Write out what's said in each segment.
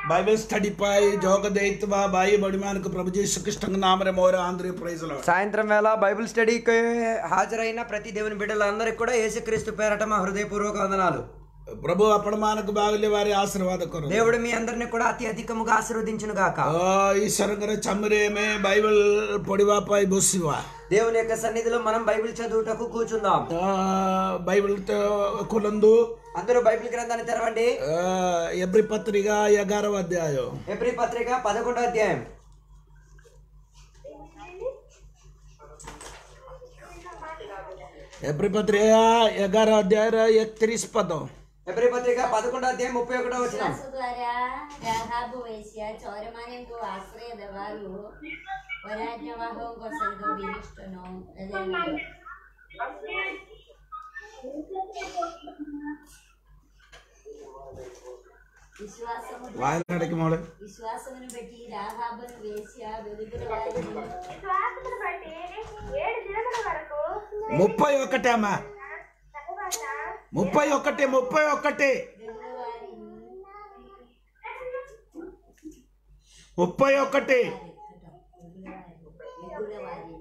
Bible study ପାଇଁ ଯୋଗ ଦେଇଥିବା ଭାଇ ବଡ଼ିମାନଙ୍କୁ ପ୍ରଭୁ ଯୀଶୁ କୃଷ୍ଣଙ୍କ ନାମରେ ମୋର ଆନ୍ତରିକ ପ୍రైజ్ సాయంత్రం వేళ బైబిల్ స్టడీకి హాజరైన ప్రతి దేవుని బిడ్డలందరికీ కూడా యేసుక్రీస్తు పేరట మా హృదయపూర్వక వందనాలు ప్రభు ଆପଣମାନଙ୍କୁ ବାଗଲି వారి ఆశీర్వాଦ କରୁ దేవుడు మీ అందరిని కూడా అతి అధికముగా ఆశీర్వదించును గాక ଈଶ୍ୱରଙ୍କର ଚମରେ ଆମେ ବାଇବେଲ ପଢିବା ପାଇଁ ବସିବା దేవుని యొక్క సన్నిధిలో మనం బైబిల్ చదువుటకు కూర్చుందాం ତ ବାଇବେଲ ତ ଖୋଲନ୍ତୁ అందరూ బైబిల్ గ్రంథాన్ని తెరవండి ఎబ్రి పత్రిక ఎగారవ అధ్యాయం ఎబ్రి పత్రిక పదకొండో అధ్యాయం ఎబ్రి పత్రిక ఎగార అధ్యాయ ఎక్తిరిస్ పదం ఎబ్రి పత్రిక పదకొండో అధ్యాయం ముప్పై ఒకటో వచ్చిన విశ్వాస ద్వారా രാഹാബ് വേശ്യ ചോരമാനଙ୍କୁ ആശ്രയദവാലു ഒരാജ്ഞവാഹവും കൊസൽഗോ വിരിഷ്ടനോ విశ్వాసము వాయనడకి మోളെ విశ్వాసమును బట్టి రాహాబును వేశ్య వెలుగుల వారిని విశ్వాసమును బట్టి ఏడు దినముల వరకు ముప్పై ఒకటి అమ్మా తరువాత ముప్పై ఒకటి ముప్పై ఒకటి వెలుగుల వారిని ముప్పై ఒకటి వెలుగుల వారిని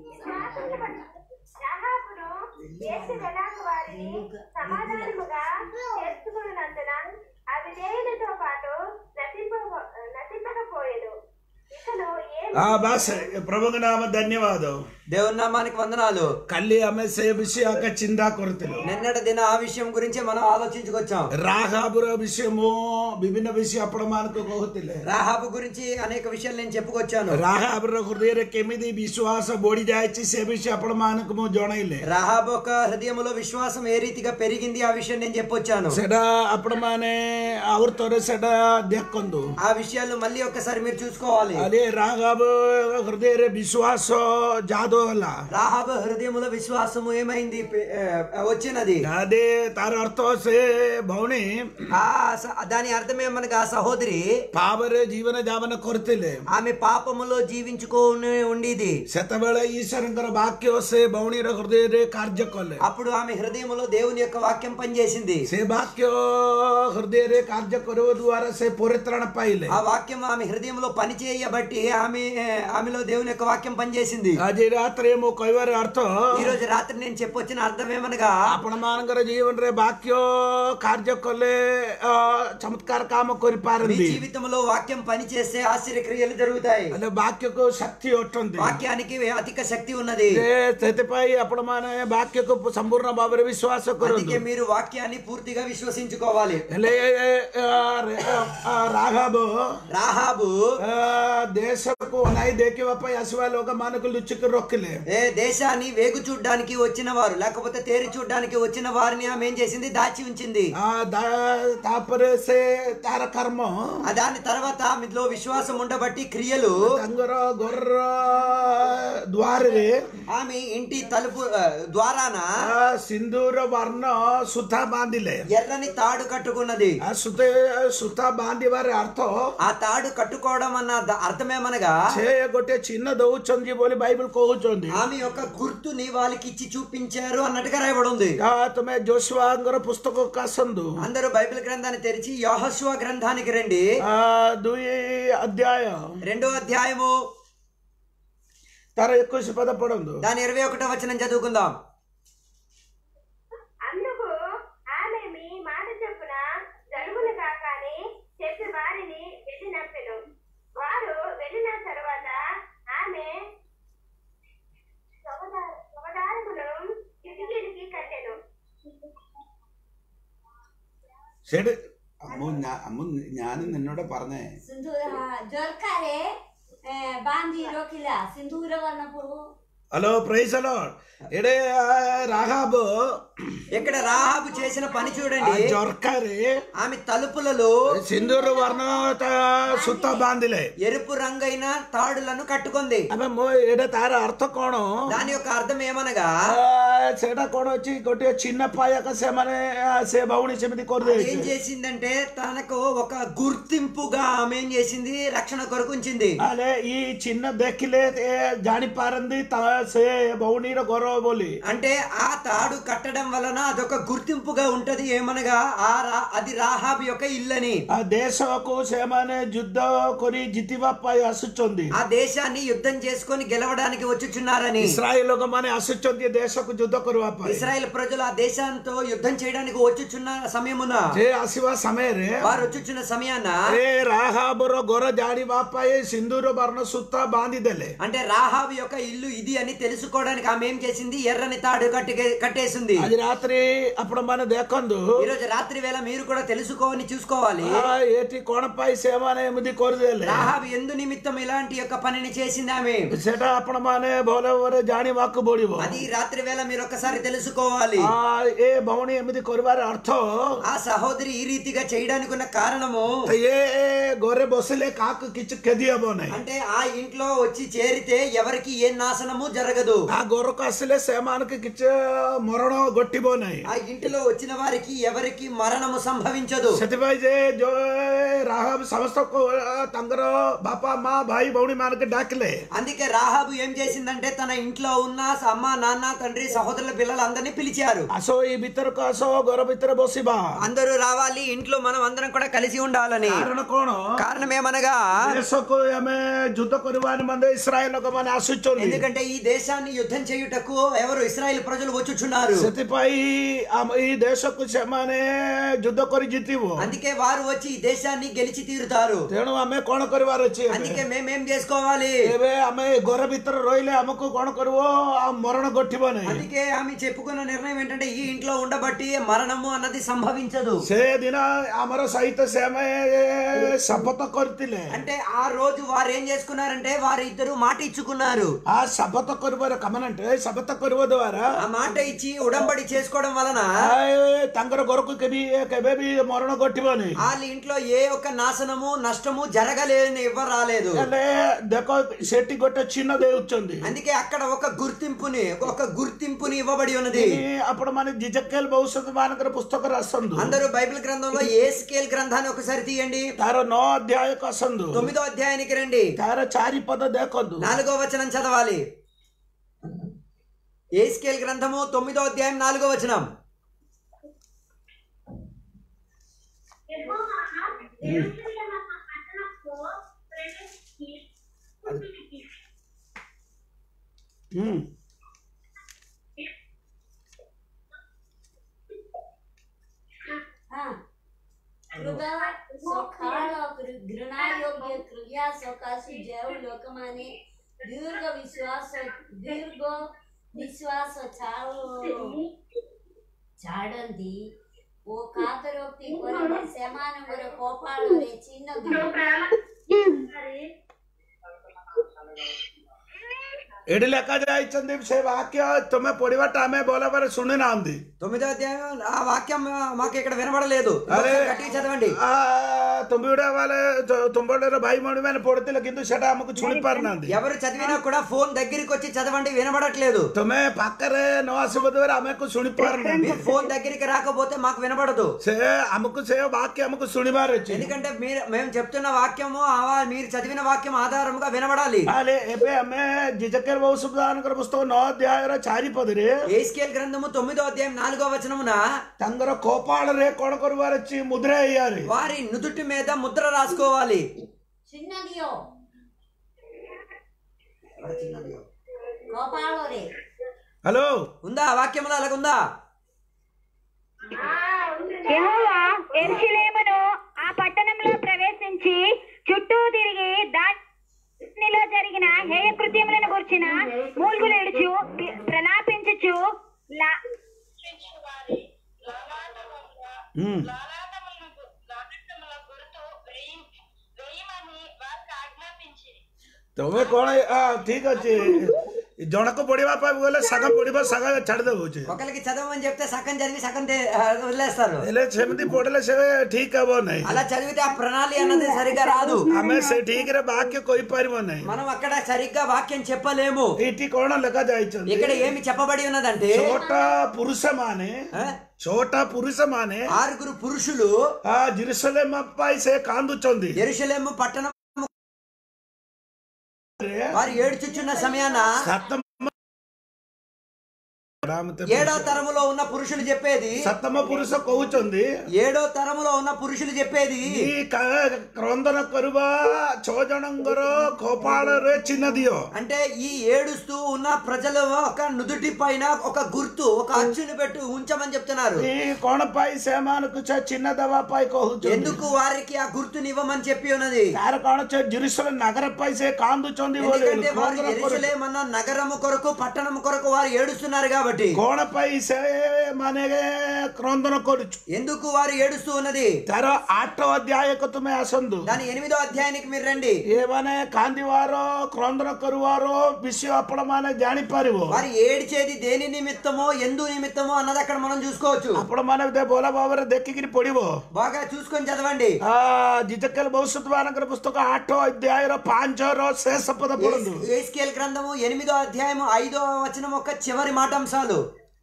రాహాబును దేశ జనాంగ వారిని సమాధానముగా చేసుకున్నందున అవి దేవునితో పాటు నశింప నశింపకపోయేను ఇకను ఏ ఆ బాస్ ప్రభుଙ୍କ నామ ధన్యవాదం దేవుని నామానికి వందనాలు କାଲି ଆମେ ସେ ବିଷୟ ଚିନ୍ତା କରୁଥିଲୁ నిన్నటి దిన ఆ విషయం గురించి మనం ఆలోచించుకొచ్చాం ରାହାବୁର ବିଷୟ ମୁଁ ବିଭିନ୍ନ ବିଷୟ ଆପଣମାନଙ୍କୁ କହୁଥିଲେ రాహాబు గురించి అనేక విషయాలు నేను చెప్పుకొచ్చాను ରାହାବୁର ହୃଦୟରେ କେମିତି ବିଶ୍ୱାସ ବଢି ଯାଇଛି ସେ ବିଷୟ ଆପଣମାନଙ୍କୁ ମୁଁ ଜଣେଇଲେ రాహాబు యొక్క హృదయంలో విశ్వాసం ఏ రీతిగా పెరిగింది ఆ విషయం నేను చెప్పొచ్చాను ସେଟା ଆପଣମାନେ ଆଉ ଥରେ ସେଟା ଦେଖନ୍ତୁ ఆ విషయాలు మళ్ళీ ఒక్కసారి మీరు చూసుకోవాలి అదే రాఘాబు హృదୟରେ విశ్ୱାସ జాదు ହେଲା రాహాబు హృదయములో విశ్వాసము ఏమైంది పె- ఆ, వచ్చినది అదే ତାର ଅର୍ଥ ସେ ଭଉଣୀ ఆ స- దాని అర్థమేమనగా ఆ సహోదరి ପାପରେ ଜୀବନ ଯାପନ କରୁଥିଲେ ఆమె పాపములో జీవించుకొని ఉండేది ସେତେବେଳେ ଈଶ୍ୱରଙ୍କର ବାକ୍ୟ ସେ ଭଉଣୀର ହୃଦୟରେ କାର୍ଯ୍ୟ କଲେ అప్పుడు ఆమె హృదయములో దేవుని యొక్క వాక్యం పనిచేసింది ସେ ବାକ୍ୟ ହୃଦୟରେ କାର୍ଯ୍ୟ କରିବା ଦ୍ୱାରା ସେ ପରିତ୍ରାଣ ପାଇଲେ ఆ వాక్యం ఆమె హృదయంలో పని చేయబట్టి ఆమె ఆమెలో దేవుని యొక్క వాక్యం పనిచేసింది ଆଜି ରାତିରେ ମୁଁ କହିବାର ଅର୍ଥ ఈ రోజు రాత్రి నేను చెప్పొచ్చిన అర్థం ఏమనగా ଆପଣ ମାନଙ୍କର ଜୀବନରେ ବାକ୍ୟ କାର୍ଯ୍ୟ କଲେ ଅ, ଚମତ୍କାର କାମ మీ କରିପାରନ୍ତି జీవితంలో వాక్యం పని చేస్తే ఆశ్చర్యక్రియలు జరుగుతాయి ହେଲେ ବାକ୍ୟକୁ ଶକ୍ତି ଅଟନ୍ତି వాక్యానికి అధిక శక్తి ఉన్నది ଯେ ସେଥିପାଇଁ ଆପଣ ମାନେ ବାକ୍ୟକୁ ସମ୍ପୂର୍ଣ୍ଣ ଭାବରେ ବିଶ୍ୱାସ କରନ୍ତୁ అందుకే మీరు వాక్యాన్ని పూర్తిగా విశ్వసించుకోవాలి ହେଲେ ଅ, ରେ- ଅ, ରାଘବ రాహాబు ଅ, ଦେଶକୁ ଅନାଇ ଦେଖିବା ପାଇଁ ଆସିବା ଲୋକମାନଙ୍କୁ ଲୁଚିକି ରଖିଲେ ఏ దేశాన్ని వేగు చూడ్డానికి వచ్చిన వారు లేకపోతే తేరి చూడ్డానికి వచ్చిన వారిని ఆమె ఏం చేసింది దాచి ఉంచింది ଆ, దా- ତାପରେ ସେ ତାର କର୍ମ ఆ దాని తర్వాత ఆమెలో విశ్వాసం ఉండబట్టి క్రియలు ତାଙ୍କର ଘରର ଦ୍ୱାରରେ ఆమె ఇంటి తలుపు ఆ, ద్వారాన ଆ, ସିନ୍ଦୁର ବର୍ଣ୍ଣ ସୂତା ବାନ୍ଧିଲେ ఎర్రని తాడు కట్టుకున్నది ଆ ସୂତା ସୂତା ବାନ୍ଧିବାର ଅର୍ଥ ఆ తాడు కట్టుకోవడం అన్న ద- అర్థమేమనగా ସେ ଗୋଟେ ଚିହ୍ନ ଦଉଛନ୍ତି ବୋଲି ବାଇବଲ କହୁଛନ୍ତି ఆమె యొక్క గుర్తుని వాళ్ళకి ఇచ్చి చూపించారు అన్నట్టుగా రాయబడి ఉంది ଆ, ତମେ ଯୋଶୁଆଙ୍କର ପୁସ୍ତକକୁ ଆସନ୍ତୁ అందరూ బైబిల్ గ్రంథాన్ని తెరిచి యోహస్వ గ్రంథానికి రండి ଆ, ଦୁଇ ଅଧ୍ୟାୟ రెండో అధ్యాయము ତାର ଏକୋଇଶ ପଦ ପଢନ୍ତୁ దాని ఇరవై ఒకటో వచనం చదువుకుందాం అందుకు ఆమె మీ మాట చొప్పున జరుగులు కాకని చెప్పి వారిని వెళ్ళినంపెను వారు వెళ్ళిన తరువాత ఆమె శవదా- శవదారమును కిటికీలకి కట్టెను ശരി അമ്മു ഞാ- അമ്മു ഞാൻ നിന്നോട് പറഞ്ഞേ ସିନ୍ଦୁର ଝରକାରେ ଏ, ବାନ୍ଧି ରଖିଲା ସିନ୍ଦୁର ବର୍ଣ୍ଣକୁ హలో ప్రైజ్ అలో ఎడే రాహాబు ఇక్కడ రాహాబు చేసిన పని ఆ చూడండి జొర్కారి ఆమె తలుపులలో సింధూరు వర్ణ సుత్త బాంధిలే ఎరుపు రంగైన తాడులను కట్టుకుంది ଆମେ ମୋ ଏଇଟା ତାର ଅର୍ଥ କଣ దాని యొక్క అర్థం ఏమనగా ଆ, ସେଇଟା କଣ ଅଛି ଗୋଟିଏ ଚିହ୍ନ ପାଇବାକୁ ସେମାନେ ଆ, ସେ ଭଉଣୀ ସେମିତି ఏం କରିଦେଇଛି చేసిందంటే తనకు ఒక గుర్తింపుగా ఆమె ఏం చేసింది రక్షణ కొరకు ఉంచింది ହେଲେ ଇ ଚିହ୍ନ ଦେଖିଲେ ଏ ଜାଣିପାରନ୍ତି ତା- ସେ ଭଉଣୀର ଘର ବୋଲି అంటే ఆ తాడు కట్టడం వలన అదొక గుర్తింపుగా ఉంటది ఏమనగా ఆ రా- అది రాహాబ్ యొక్క ఇల్లని ఆ దేశକୁ ସେମାନେ ଯୁଦ୍ଧ କରି ଜିତିବା ପାଇଁ ଆସୁଛନ୍ତି ఆ దేశాన్ని యుద్ధం చేసుకొని గెలవడానికి వచ్చుచున్నారని ଇସ୍ରାଏଲ ଲୋକମାନେ ଆସୁଛନ୍ତି ଏ ଦେଶକୁ ଯୁଦ୍ଧ କରିବା ପାଇଁ ఇస్రాయేల్ ప్రజలు ఆ దేశంతో యుద్ధం చేయడానికి వచ్చుచున్న సమయమున ସେ ଆସିବା ସମୟରେ వారు వచ్చుచున్న సమయాన ଏ ରାହାବର ଘର ଜାଣିବା ପାଇଁ ସିନ୍ଦୁର ବର୍ଣ୍ଣ ସୂତା ବାନ୍ଧି ଦେଲେ అంటే రాహాబ్ యొక్క ఇల్లు ఇది అని తెలుసుకోవడానికి ఆమె ఏం చేసింది ఎర్రని తాడు కట్టి కట్టేసింది ଆଜି ରାତ୍ରି ଆପଣ ମାନେ ଦେଖନ୍ତୁ ఈ రోజు రాత్రి వేళ మీరు కూడా తెలుసుకోవని చూసుకోవాలి ఆ, ଏଠି କଣ ପାଇଁ ସେମାନେ ଏମିତି କରିଦେଲେ రాహాబ్ ఎందు నిమిత్తం ఇలాంటి యొక్క పనిని చేసింది ఆమె ସେଟା ଆପଣ ମାନେ ଭଲ ଭାବରେ ଜାଣିବାକୁ ପଡିବ అది రాత్రి వేళ మీరు ఒక్కసారి తెలుసుకోవాలి ఆ, ఏ ଭଉଣୀ ଏମିତି କରିବାର ଅର୍ଥ ఆ సహోదరి ఈ రీతిగా చేయడానికి ఉన్న కారణము ଏ ଘରେ ବସିଲେ କାହାକୁ କିଛି କ୍ଷତି ହବ ନାହିଁ అంటే ఆ ఇంట్లో వచ్చి చేరితే ఎవరికి ఏ నాశనము జరగదు ఆ ଘରକୁ ଆସିଲେ ସେମାନଙ୍କୁ କିଛି ମରଣ ଘଟିବ ନାହିଁ ఆ ఇంటిలో వచ్చిన వారికి ఎవరికి మరణము సంభవించదు ସେଥିପାଇଁ ଯେ ଯୋଉ ରାହବ ସମସ୍ତଙ୍କୁ ତାଙ୍କର ବାପା ମା ଭାଇ ଭଉଣୀ ମାନଙ୍କୁ ଡାକିଲେ అందుకే రాహాబు ఏం చేసిందంటే తన ఇంట్లో ఉన్న అమ్మ నాన్న తండ్రి సహోదరుల పిల్లలందరినీ పిలిచారు ଆସ ଏଇ ଭିତରକୁ ଆସ ଘର ଭିତରେ ବସିବା అందరూ రావాలి ఇంట్లో మనం అందరం కూడా కలిసి ఉండాలని କାରଣ କଣ కారణం ఏమనగా ଦେଶକୁ ଆମେ ଯୁଦ୍ଧ କରିବା ନିମନ୍ତେ ଇସ୍ରାଏଲ ଲୋକମାନେ ଆସୁଛନ୍ତି ఎందుకంటే ఈ దేశాన్ని యుద్ధం చేయుటకు ఎవరు ఇస్రాయేల్ ప్రజలు వచ్చుచున్నారు ସେଥିପାଇଁ ଆମ ଏଇ ଦେଶକୁ ସେମାନେ ଯୁଦ୍ଧ କରି ଜିତିବ అందుకే వారు వచ్చి ఈ దేశాన్ని గెలిచి తీరుతారు ତେଣୁ ଆମେ କଣ କରିବାର ଅଛି ଏବେ? అందుకే మేమేం చేసుకోవాలి ଏବେ ଆମେ ଏ ଘର ଭିତରେ ରହିଲେ ଆମକୁ କଣ କରିବ ଆଉ ମରଣ ଘଟିବ ନାହିଁ అందుకే ఆమె చెప్పుకున్న నిర్ణయం ఏంటంటే ఈ ఇంట్లో ఉండబట్టి మరణము అన్నది సంభవించదు ସେ ଦିନ ଆମର ସହିତ ସେ ଆମେ ଶପଥ କରିଥିଲେ అంటే ఆ రోజు వారు ఏం చేసుకున్నారంటే వారు ఇద్దరు మాట ఇచ్చుకున్నారు ఆ శపథ କରିବାର କାମ అంటే ଶପଥ କରିବା ଦ୍ୱାରା ఆ మాట ఇచ్చి ఉడంబడి చేసుకోవడం వలన ଆ, ତାଙ୍କର ଘରକୁ କେବେ କେବେ ବି ମରଣ ଘଟିବନି వాళ్ళ ఇంట్లో ఏ ఒక్క నాశనము నష్టము జరగలేని ఇవ్వ రాలేదు ହେଲେ ଦେଖ ସେଠି ଗୋଟେ ଚିହ୍ନ ଦେଉଛନ୍ତି అందుకే అక్కడ ఒక గుర్తింపుని ఒక గుర్తింపుని ఇవ్వబడి ఉన్నది ଆପଣ ମାନେ ଜିଜକେଲ ଭବିଷ୍ୟତ ମାନଙ୍କର పుస్తକରେ ଆସନ୍ତୁ అందరూ బైబిల్ గ్రంథంలో ఏ స్కేల్ గ్రంథాన్ని ఒకసారి తీయండి ତାର ନଅ ଅଧ୍ୟାୟକୁ ଆସନ୍ତୁ తొమ్మిదో అధ్యాయానికి రండి ତାର ଚାରି పଦ ଦେଖନ୍ତୁ నాలుగో వచనం చదవాలి ఏ స్కేల్ గ్రంథము తొమ్మిదో అధ్యాయం నాలుగో వచనం యెహోవా యెరూషలేము పట్టణంలో ప్రవేశించి చుట్టూ ହୁଁ હા હૃદય સખાળ ઘૃણાયોગ્ય ક્રિયા સકાશી જેવ ଲୋକମାନେ ଦୀର୍ଘ ବିଶ୍ୱାସ ଦୀର୍ଘ ବିଶ୍ୱାସ ଛାଡ଼ ଛାଡ଼ନ୍ତି ଓ କାତରୋକ୍ତି କରନ୍ତି ସେମାନଙ୍କର କପାଳରେ ଚିହ୍ନ ଦିଅ ଏଠି ଲେଖା ଯାଇଛନ୍ତି ସେ ବାକ୍ୟ ତୁମେ ପଢିବାଟା ଆମେ ଭଲ ଭାବରେ ଶୁଣି ନାହାନ୍ତି తొమ్మిదో అధ్యాయం ఆ వాక్యం మాకు ఇక్కడ వినబడలేదు అరే. ఒకసారి గట్టిగా చదవండి ଆ, ତୁମେ ଗୁଡା ବାଲେ ତୁମ୍ବଡର ଭାଇ ଭଉଣୀ ମାନେ ପଢୁଥିଲେ କିନ୍ତୁ ସେଟା ଆମକୁ ଶୁଣି ପାରୁନାହାନ୍ତି ఎవరు చదివినా కూడా ఫోన్ దగ్గరికి వచ్చి చదవండి వినబడట్లేదు ତୁମେ ପାଖରେ ନ ଆସିବ ଦ୍ୱାରା ଆମକୁ ଶୁଣି ପାରୁନାହାନ୍ତି మీరు ఫోన్ దగ్గరికి రాకపోతే మాకు వినబడదు ସେ ଆମକୁ ସେ ବାକ୍ୟ ଆମକୁ ଶୁଣିବାର ଅଛି ఎందుకంటే మీరు మేము చెప్తున్న వాక్యము ఆ- మీరు చదివిన వాక్యం ఆధారముగా వినబడాలి ତାହେଲେ ଏବେ ଆମେ ଜିଜକେଲ ବଂଶମାନଙ୍କର ପୁସ୍ତକ ନଅ ଅଧ୍ୟାୟର ଚାରି ପଦରେ ఏస్కేల్ గ్రంథము తొమ్మిదో అధ్యాయం నాలుగో వచనమున ତାଙ୍କର କପାଳରେ କଣ କରିବାର ଅଛି ମୁଦ୍ରା ଏଇଆରେ వారి నుదుటి మీద ముద్ర రాసుకోవాలి ଚିହ୍ନ ଦିଅ କପାଳରେ ହ୍ୟାଲୋ ఉందా వాక్యంలో అలాగుందా యెహోవా ఎరుషలేమును ఆ పట్టణంలో ప్రవేశించి చుట్టూ తిరిగి దానిలో జరిగిన హేయ కృత్యములను గుర్చిన మూల్గులు ఇడుచు ప్రలాపించుచు లా- ହୁଁ ତମେ କଣ ଆ, ଠିକ ଅଛି ଜଣକୁ ପଢିବା ପାଇଁ ଗଲେ ଶାଗ ପଢିବ ଶାଗ ଛାଡି ଦଉଛି ఒకరికి చదవమని చెప్తే సగం చదివి సగం తే- ఆ, వదిలేస్తారు ହେଲେ ସେମିତି ପଢିଲେ ସେ ଠିକ ହବ ନାହିଁ అలా చదివితే ఆ ప్రణాళి అన్నది సరిగ్గా రాదు ଆମେ ସେ ଠିକରେ ବାକ୍ୟ କହିପାରିବ ନାହିଁ మనం అక్కడ సరిగ్గా వాక్యం చెప్పలేము ଏଇଠି କଣ ଲେଖା ଯାଇଛନ୍ତି ఇక్కడ ఏమి చెప్పబడి ఉన్నదంటే ଛୋଟ ପୁରୁଷ ମାନେ ఆ, ଛୋଟ పురుଷ ମାନେ ఆరుగురు పురుషులు ఆ ଜିରୁସଲେମ ପାଇଁ ସେ କାନ୍ଦୁଛନ୍ତି ఎరుషలేము పట్టణం వారు ఏడ్చుచున్న సమయాన ସାତ ఏడో తరములో ఉన్న పురుషులు చెప్పేది సప్తమ పురుష కହୁଛନ୍ତି ఏడో తరములో ఉన్న పురుషులు చెప్పేది ఈ క- క్రందన కరువా చోజనంగర కోపాడరే చిన్నదియో అంటే ఈ ఏడుస్తూ ఉన్న ప్రజలు ఒక నుదుటి పైన ఒక గుర్తు ఒక అచ్చుని పెట్టి ఉంచమని చెప్తున్నారు ఈ కోణపై సేమానకు చ చిన్న దవాపై కହୁଛନ୍ତି ఎందుకు వారికి ఆ గుర్తుని ఇవ్వమని చెప్పి ఉన్నది ତାର କଣ ଅଛି ଜେରୁସଲେମ ନଗର ପାଇଁ ସେ କାନ୍ଦୁଛନ୍ତି ବୋଲି ఎందుకంటే వారు କ୍ରନ୍ଦନ କରୁଛନ୍ତି। ఎరుసలేం అన్న నగరము కొరకు పట్టణము కొరకు వారు ఏడుస్తున్నారు కాబట్టి କଣ ପାଇଁ ସେ ମାନେ କ୍ରନ୍ଦନ କରୁଛୁ ఎందుకు వారు ఏడుస్తూ ఉన్నది ତାର ଆଠ ଅଧ୍ୟାୟକୁ ତୁମେ ଆସନ୍ତୁ దాని ఎనిమిదో అధ్యాయానికి మీరు రండి ଏମାନେ କାନ୍ଦିବାର କ୍ରନ୍ଦନ କରିବାର ବିଷୟ ଆପଣ ମାନେ ଜାଣିପାରିବ వారు ఏడిచేది దేని నిమిత్తమో ఎందు నిమిత్తమో అన్నది అక్కడ మనం చూసుకోవచ్చు ଆପଣ ମାନେ ଭଲ ଭାବରେ ଦେଖିକିରି ପଢିବ బాగా చూసుకొని చదవండి ଜିଜକେଲ ଭବିଷ୍ୟତ ମାନଙ୍କର పుస్తକ ଆଠ ଅଧ୍ୟାୟର ପାଞ୍ଚର ଶେଷ ପଦ ପଢନ୍ତୁ ఏస్కేల్ గ్రంథము ఎనిమిదో అధ్యాయము ఐదో వచనం ఒక చివరి మాటంశాలు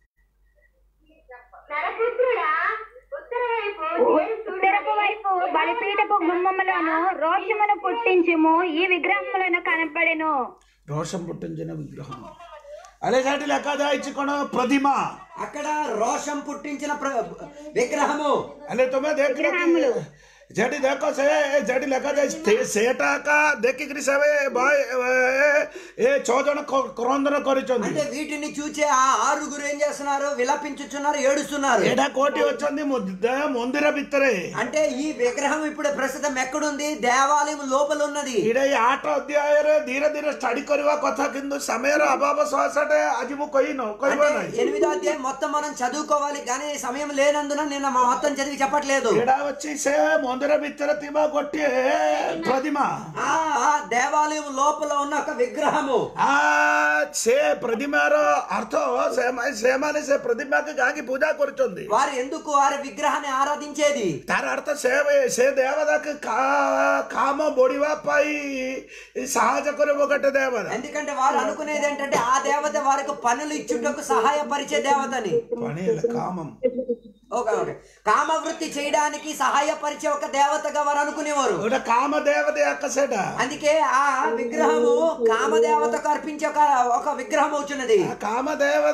నరపుత్రుడా ఉత్తర వైపు ఏడు ఉత్తరపు వైపు బలిపీఠపు గుమ్మములను రోషమును పుట్టించుము ఈ విగ్రహములను కనపడెను రోషం పుట్టించిన విగ్రహం అదే సాటి లెక్క దాయిచి కొన ప్రతిమ అక్కడ రోషం పుట్టించిన ప్ర- విగ్రహము అరే ତୁମେ ଦେଖିଲ ସେଠି ଦେଖ ସେ ସେଠି ଲେଖାଯାଇଛି ସେଟାକ ଦେଖିକିରି ସେ ଭାଇ ଏ ଛଅ ଜଣ କ- କ୍ରନ୍ଦନ କରିଛନ୍ତି అంటే వీటిని చూచే ఆ ఆరుగురు ఏం చేస్తున్నారు విలపించుచున్నారు ఏడుస్తున్నారు ଏଇଟା କୋଉଠି ଅଛନ୍ତି ମ- ମନ୍ଦିର ଭିତରେ అంటే ఈ విగ్రహం ఇప్పుడు ప్రస్తుతం ఎక్కడుంది దేవాలయం లోపల ఉన్నది ଏଇଟା ଏଇ ଆଠ ଅଧ୍ୟାୟରେ ଧୀରେ ଧୀରେ ଷ୍ଟଡି କରିବା କଥା କିନ୍ତୁ ସମୟର ଅଭାବ ସହସାଟେ ଆଜି ମୁଁ କହିନ କହିବ అంటే ନାହିଁ ఎనిమిదో అధ్యాయం మొత్తం మనం చదువుకోవాలి కానీ సమయం లేనందున నిన్న మా మొత్తం చదివి చెప్పట్లేదు ଏଇଟା ଅଛି ସେ ମନ୍ଦିର ଭିତରେ ଥିବା ଗୋଟିଏ ପ୍ରତିମା ఆ ఆ దేవాలయం లోపల ఉన్న ఒక విగ్రహము ଆ ସେ ପ୍ରତିମାର ଅର୍ଥ ସେମାନେ ସେମାନେ ସେ ପ୍ରତିମାକୁ କାହିଁକି ପୂଜା କରୁଛନ୍ତି వారు ఎందుకు వారి విగ్రహాన్ని ఆరాధించేది ତାର ଅର୍ଥ ସେ ସେ ଦେବତାକୁ କା- କାମ ବଢିବା ପାଇଁ ସାହାଯ୍ୟ କରିବ ଗୋଟେ ଦେବତା ఎందుకంటే వారు అనుకునేది ఏంటంటే ఆ దేవత వారికి పనులు ఇచ్చుటకు సహాయపరిచే దేవతని పని ହେଲେ కామం ఓకే ఓకే కామవృత్తి చేయడానికి సహాయపరిచే ఒక దేవతగా వారు అనుకునేవారు ଗୋଟେ కామ దేవత యొక్క సేట అందుకే ఆ విగ్రహము కామదేవతకు అర్పించే ఒక ఒక విగ్రహం అవుతున్నది ఆ కామ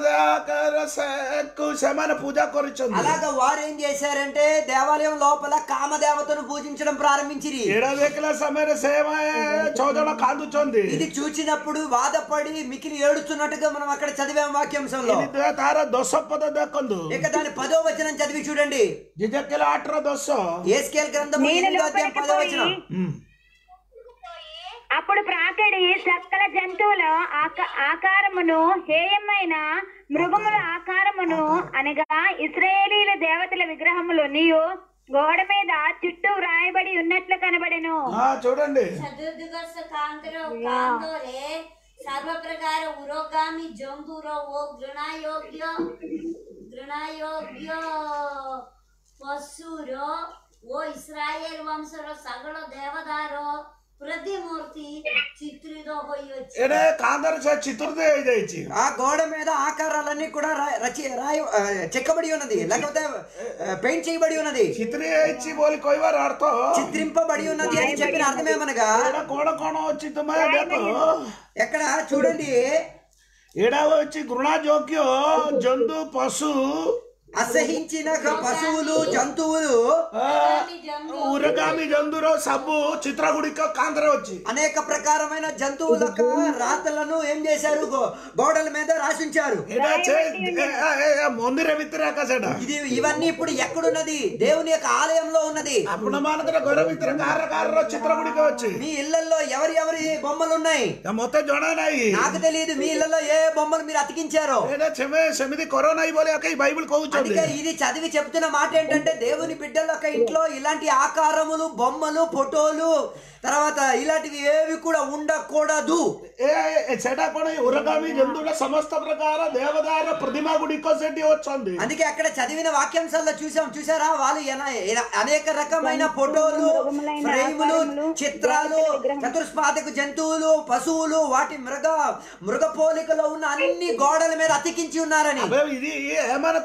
దేవతకు ସେମାନେ ପୂଜା କରୁଛନ୍ତି అలాగా వారు ఏం చేశారంటే దేవాలయం లోపల కామదేవతను పూజించడం ప్రారంభించిరి ଏଇଟା ଦେଖିଲା ସମୟରେ ସେମାନେ ଛଅ ଜଣ କାନ୍ଦୁଛନ୍ତି ఇది చూచినప్పుడు బాధపడి మికిలి ఏడుస్తున్నట్టుగా మనం అక్కడ చదివాం వాక్యాంశంలో ଏମିତି ତାର ଦଶ పଦ ଦେଖନ୍ତୁ ఇక దాని పదో వచనం చదివి చూడండి ଜିଜକେଲ ଆଠର ଦଶ ఏస్కేల్ గ్రంథం నేను ఎనిమిదో అధ్యాయం లోపలికి పదో పోయి వచనం ହୁଁ। అప్పుడు ప్రాకడి సకల జంతువుల ఆక- ఆకారమును హేయమైన మృగముల ఆకారమును అనగా ఇస్రాయేలీల దేవతల విగ్రహములు నీయు గోడ మీద చుట్టూ వ్రాయబడి ఉన్నట్లు కనబడెను ఆ, చూడండి સદુદ્ગર્ષ કાંકરો કાંદોરે સર્વ પ્રકાર ઉરોગામી જંબુરો ઓ ઘૃણાયોગ્ય ઘૃણાયોગ્ય પશુરો ઓ ઇસ્રાયેલ વંશરો સગળો દેવદારો પ્રતિમૂર્તિ ચિત્રિત હોઈଅଛି ଏଇଟା କାନ୍ଧର ସେ ଚିତ୍ରଦ ହେଇଯାଇଛି ఆ గోడ మీద ఆకారాలన్నీ కూడా రా- రచి రాయి ఆ, చెక్కబడి ఉన్నది లేకపోతే పెయింట్ చేయబడి ఉన్నది ଚିତ୍ରି ହେଇଛି ବୋଲି କହିବାର ଅର୍ଥ చిత్రింపబడి ఉన్నది అని చెప్పిన అర్థమేమనగా ଏଇଟା କଣ କଣ ଅଛି ତୁମେ ଦେଖ ఎక్కడ చూడండి ଏଇଟା ହଉଛି ଘୃଣା ଯୋଗ୍ୟ ଜନ୍ତୁ ପଶୁ అసహించిన పశువులు జంతువులు ଆ, ଉରଗାମୀ ଜନ୍ତୁର ସବୁ ଚିତ୍ର ଗୁଡିକ କାନ୍ଧରେ ଅଛି అనేక ప్రకారమైన జంతువుల యొక్క రాతలను ఏం చేశారు గో- గోడల మీద రాసించారు ଏଇଟା ସେ- ଏ- ଏ- ଏ ମନ୍ଦିର ଭିତରେ ଏକା ସେଟା ఇది ఇవన్నీ ఇప్పుడు ఎక్కడున్నది దేవుని యొక్క ఆలయంలో ఉన్నది ଆପଣ ମାନଙ୍କର ଘର ଭିତରେ କାହାର କାହାର ଚିତ୍ର ଗୁଡିକ ଅଛି మీ ఇళ్లలో ఎవరి ఎవరి బొమ్మలు ఉన్నాయి ମତେ ଜଣା ନାହିଁ నాకు తెలియదు మీ ఇళ్లలో ఏ బొమ్మలు మీరు అతికించారో ଏଇଟା ସେମେ ସେମିତି କର ନାହିଁ ବୋଲି ଏକା ఈ బైబిల్ କହୁଛନ୍ତି అందుకే ఇది చదివి చెప్తున్న మాట ఏంటంటే దేవుని బిడ్డల యొక్క ఇంట్లో ఇలాంటి ఆకారములు బొమ్మలు ఫోటోలు తర్వాత ఇలాంటివి ఏవి కూడా ఉండకూడదు ଏ ଏ- ସେଟା କଣ ଏଇ ଉରଗାମୀ ଜନ୍ତୁର ସମସ୍ତ ପ୍ରକାର ଦେବଦାର ପ୍ରତିମା ଗୁଡିକ ସେଠି ଅଛନ୍ତି అందుకే అక్కడ చదివిన వాక్యాంశాల్లో చూసాం చూసారా వాళ్ళు ఎన- ఎన- అనేక రకమైన ఫోటోలు ఫ్రేములు చిత్రాలు చతుర్స్పాదకు జంతువులు పశువులు వాటి మృగ మృగ పోలికలో ఉన్న అన్ని గోడల మీద అతికించి ఉన్నారని అబ్బే, ఇది ఏమైనా కోటరే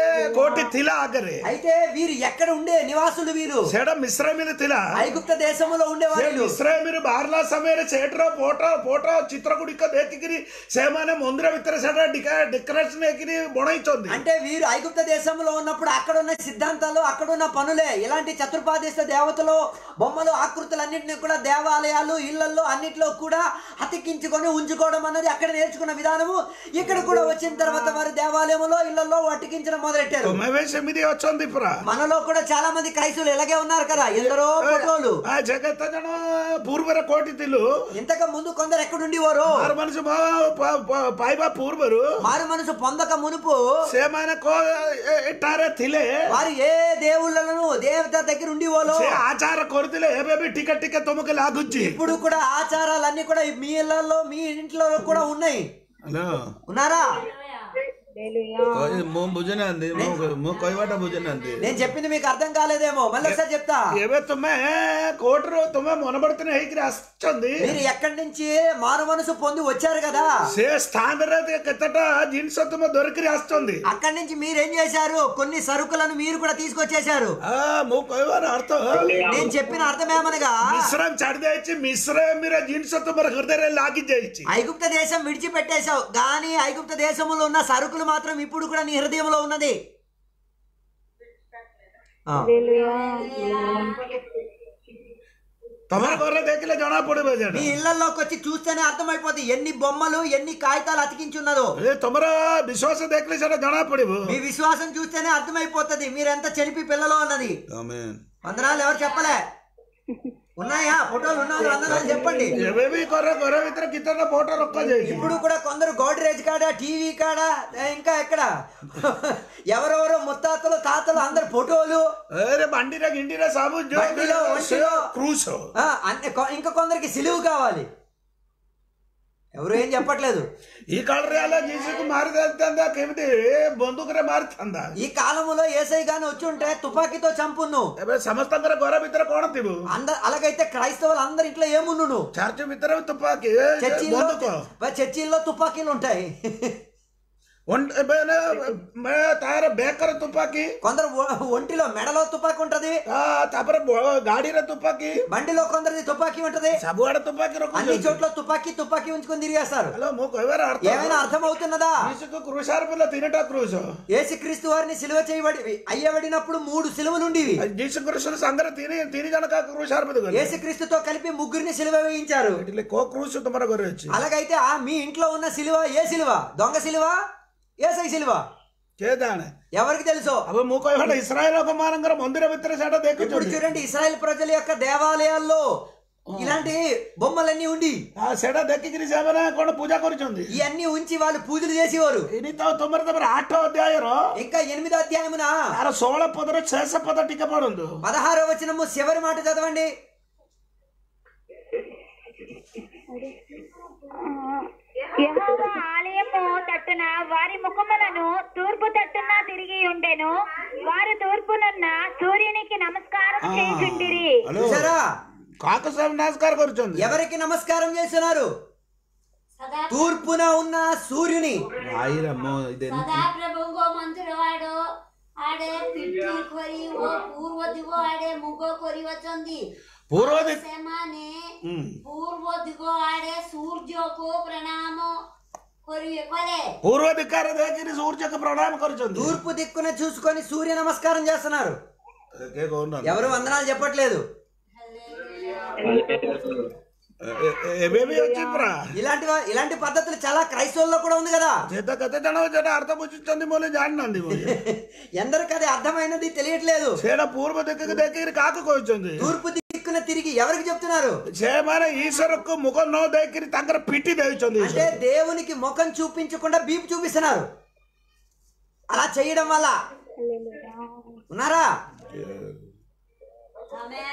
కోటి తిల ఆగరే అయితే వీరు ఎక్కడ ఉండే నివాసులు వీరు సేడ మిశ్రమిలు తిల ఐగుప్త దేశములో ସେ ఉండేవారు ମିଶ୍ରମିରୁ ବାହାରିଲା ସମୟରେ ସେଠର ଫଟୋ ଫଟୋ ଚିତ୍ର ଗୁଡିକ ଦେଖିକିରି ସେମାନେ ମନ୍ଦିର ଭିତରେ ସେଟା ଡେକୋରେସନ ହେଇକିରି ବଣେଇଛନ୍ତି అంటే వీరు ఐగుప్త దేశంలో ఉన్నప్పుడు అక్కడ ఉన్న సిద్ధాంతాలు అక్కడ ఉన్న పనులే ఇలాంటి చతుర్పాదేశ దేవతలు బొమ్మలు ఆకృతులు అన్నింటినీ కూడా దేవాలయాలు ఇళ్లలో అన్నిట్లో కూడా అతికించుకొని ఉంచుకోవడం అన్నది అక్కడ నేర్చుకున్న విధానము ఇక్కడ కూడా వచ్చిన తర్వాత వారు దేవాలయంలో ఇళ్లలో అతికించడం మొదలెట్టారు ତୁମେ ବି ସେମିତି ଅଛନ୍ତି ପୁରା మనలో కూడా చాలా మంది క్రైస్తువులు ఇలాగే ఉన్నారు కదా ఎందరో ఫోటోలు ఆ జగత జన పూర్వర కోటిଥିଲୁ ఇంతకు ముందు కొందరు ఎక్కడుండేవారు ମାର ମଣିଷ ପ- ପ- ପ- ପାଇବା ପୂର୍ବରୁ మారు మనసు పొందక మునుపు ସେମାନେ କ- ଏ- ଏଠାରେ ଥିଲେ వారు ఏ దేవుళ్ళను దేవత దగ్గర ఉండేవాళ్ళు ସେ ଆଚାର କରୁଥିଲେ ଏବେ ବି ଟିକେ ଟିକେ ତୁମକୁ ଲାଗୁଛି ఇప్పుడు కూడా ఆచారాలన్నీ కూడా మీ ఇళ్లలో మీ ఇంట్లో కూడా ఉన్నాయి ହ୍ୟାଲୋ ఉన్నారా କହି- ମୁଁ ବୁଝିନାହାନ୍ତି ମୁଁ ମୁଁ କହିବାଟା ବୁଝିନାହାନ୍ତି నేను చెప్పింది మీకు అర్థం కాలేదేమో మళ్ళీ ఒకసారి చెప్తా ଏବେ ତୁମେ କୋର୍ଟରୁ ତୁମେ ମନବର୍ତ୍ତନ ହେଇକିରି ଆସିଛନ୍ତି మీరు ఎక్కడి నుంచి మారు మనసు పొంది వచ్చారు కదా ସେ ସ୍ଥାନରେ କେତେଟା ଜିନିଷ ତୁମେ ଧରିକିରି ଆସିଛନ୍ତି అక్కడి నుంచి మీరు ఏం చేశారు కొన్ని సరుకులను మీరు కూడా తీసుకొచ్చేశారు ଆ, ମୁଁ କହିବାର ଅର୍ଥ నేను చెప్పిన అర్థమేమనగా ମିଶ୍ରମ ଛାଡି ଯାଇଛି ମିଶ୍ରମର ଜିନିଷ ତୁମର ହୃଦୟରେ ଲାଗି ଯାଇଛି ఐగుప్త దేశం విడిచిపెట్టేశావు కానీ ఐగుప్త దేశంలో ఉన్న సరుకులు మాత్రం ఇప్పుడు కూడా నీ హృదయంలో ఉన్నది ఆ. ତମର ଘରେ ଦେଖିଲେ ଜଣା ପଡିବ మీ ସେଟା ఇళ్లలోకి వచ్చి చూస్తేనే అర్థమైపోతుంది ఎన్ని బొమ్మలు ఎన్ని కాగితాలు అతికించున్నదో ଏ ତମର ବିଶ୍ୱାସ ଦେଖିଲେ ସେଟା ଜଣା ପଡିବ మీ విశ్వాసం చూస్తేనే అర్థమైపోతుంది మీరెంత చెడిపి పిల్లలో ఉన్నది ఆమేన్ వందనాలు ఎవరు చెప్పలే ఉన్నాయా ఫోటోలు ఉన్నారు వందనాలు చెప్పండి ଏବେ ବି ଘର ଘର ଭିତରେ କେତେଟା ଫଟୋ ରଖାଯାଇଛି ఇప్పుడు కూడా కొందరు గోడ్రేజ్ కాడ టీవీ కాడ ఏ, ఇంకా ఎక్కడ ఎవరెవరో ముత్తాతలు తాతలు అందరు ఫోటోలు అరే బండిరా గిండిరా సాబు బండిలో, ఒంటిలో. క్రూస్ ఆ, అన్ని కొ- ఇంకా కొందరికి సిలువు కావాలి ఎవరు ఏం చెప్పట్లేదు ఈ కాଳରେ అలా జీసుకు మారిదంతా କେମିତି ବନ୍ଧୁକରେ ମାରିଥାନ୍ତା ఈ కాలములో ఏసై గాని వచ్చి ఉంటే తుపాకీతో చంపును ଏବେ ସମସ୍ତଙ୍କର ଘର ଭିତରେ କଣ ଥିବ అంద అలాగైతే క్రైస్తవులు అందరి ఇంట్లో ఏముండును ଚର୍ଚ୍ଚ ଭିତରେ ବି ତୁପାକି ଏ, ଏ, చర్చిల్లో ବନ୍ଧୁକ చర్చిల్లో తుపాకీలు ఉంటాయి ఒంట- ଏବେ నే, మే, ତାର ବେକରେ ତୁପାକି కొందరు ఒ- ఒంటిలో మెడలో తుపాకీ ఉంటది ଆ, ତାପରେ ବ- ଗାଡିରେ ତୁପାକି బండిలో కొందరిది తుపాకీ ఉంటది ସବୁଆଡେ ତୁପାକି అన్ని ରଖୁଛନ୍ତି చోట్ల తుపాకీ తుపాకీ ఉంచుకొని తిరిగేస్తారు హలో ମୁଁ କହିବାର ଅର୍ଥ ఏమైనా అర్థం అవుతున్నదా ଯୀଶୁକୁ క్రూశాର ପିଲା ତିନିଟା କ୍ରୁଶ యేసుక్రీస్తు వారిని సిలువ చేయబడి అయ్యబడినప్పుడు మూడు సిలువలు ఉండేవి ଯୀଶୁ କୃଷ୍ଣ ସାଙ୍ଗରେ ତିନି ତିନି ଜଣ କା କ୍ରୁଶାର ପିଲା ଗଲେ యేసుక్రీస్తుతో కలిపి ముగ్గురిని సిలువ వేయించారు ଏଠି କୋ କ୍ରୁଶ ତମର ଘରେ ଅଛି అలాగైతే ఆ మీ ఇంట్లో ఉన్న సిలువ ఏ సిలువ దొంగ సిలువ ఏసై సిలువ କିଏ ଜାଣେ ఎవరికి తెలుసు అప్పుడు ମୁଁ କହିବାଟା ଇସ୍ରାଏଲ ଲୋକମାନଙ୍କର ମନ୍ଦିର ଭିତରେ ସେଟା ఇప్పుడు ଦେଖୁଛନ୍ତି చూడండి ఇస్రాయల్ ప్రజల యొక్క దేవాలయాల్లో ఇలాంటి బొమ్మలన్నీ ఉండి ఆ, ସେଟା ଦେଖିକିରି ସେମାନେ କଣ ପୂଜା କରୁଛନ୍ତି ఇవన్నీ ఉంచి వాళ్ళు పూజలు చేసేవారు ଏଇନି ତ ତମର ତମର ଆଠ ଅଧ୍ୟାୟର ఇంకా ఎనిమిదో అధ్యాయమున ତାର ଷୋହଳ ପଦର ଶେଷ ପଦ ଟିକେ ପଢନ୍ତୁ పదహారో వచనము చివరి మాట చదవండి యెహోవా ఆలయము తట్టున వారి ముఖములను తూర్పు తట్టున తిరిగి ఉండెను వారు తూర్పునున్న సూర్యునికి నమస్కారం చేయుచుండిరి హలో చూసారా కాకు సాబ్ నమస్కారం କରୁଛନ୍ତି ఎవరికి నమస్కారం చేస్తున్నారు సదా తూర్పున ఉన్న సూర్యుని ଭାଇରାମ ଇଦେନି ସଦା ପ୍ରଭୁଙ୍କ ମନ୍ଦିର ଆଡ ଆଡେ ପିଠି କରି ଓ ପୂର୍ବ ଦିଗ ଆଡେ ମୁଗ କରି ଅଛନ୍ତି ପୂର୍ବ ଦିଗ ସେମାନେ ହୁଁ। ପୂର୍ବ ଦିଗ ଆଡେ ସୂର୍ଯ୍ୟକୁ ପ୍ରଣାମ କରିବେ କଲେ ପୂର୍ବ ଦିଗରେ ଦେଇକିରି ସୂର୍ଯ୍ୟକୁ ପ୍ରଣାମ କରୁଛନ୍ତି తూర్పు దిక్కున చూసుకొని సూర్య నమస్కారం చేస్తున్నారు କିଏ କହୁନାହାନ୍ତି ఎవరు వందనాలు చెప్పట్లేదు ଏବେ ବି ଅଛି ପୁରା ఇలాంటి వా- ఇలాంటి పద్ధతులు చాలా క్రైస్తవుల్లో కూడా ఉంది కదా ସେ ତ କେତେ ଜଣ ସେଟା ଅର୍ଥ ବୁଝୁଛନ୍ତି ବୋଲି ଜାଣିନାହାନ୍ତି ବୋଲି ఎందరికి అది అర్థమైనది తెలియట్లేదు ସେଇଟା ପୂର୍ବ ଦିଗକୁ ଦେଖିକିରି କାହାକୁ କହୁଛନ୍ତି తూర్పు దిక్కున తిరిగి ఎవరికి చెప్తున్నారు ସେମାନେ ଈଶ୍ୱରକୁ ମୁଖ ନ ଦେଇକିରି ତାଙ୍କର ପିଟି ଦେଉଛନ୍ତି అంటే దేవునికి ముఖం చూపించకుండా బీపు చూపిస్తున్నారు అలా చేయడం వల్ల ఉన్నారా ଆମେ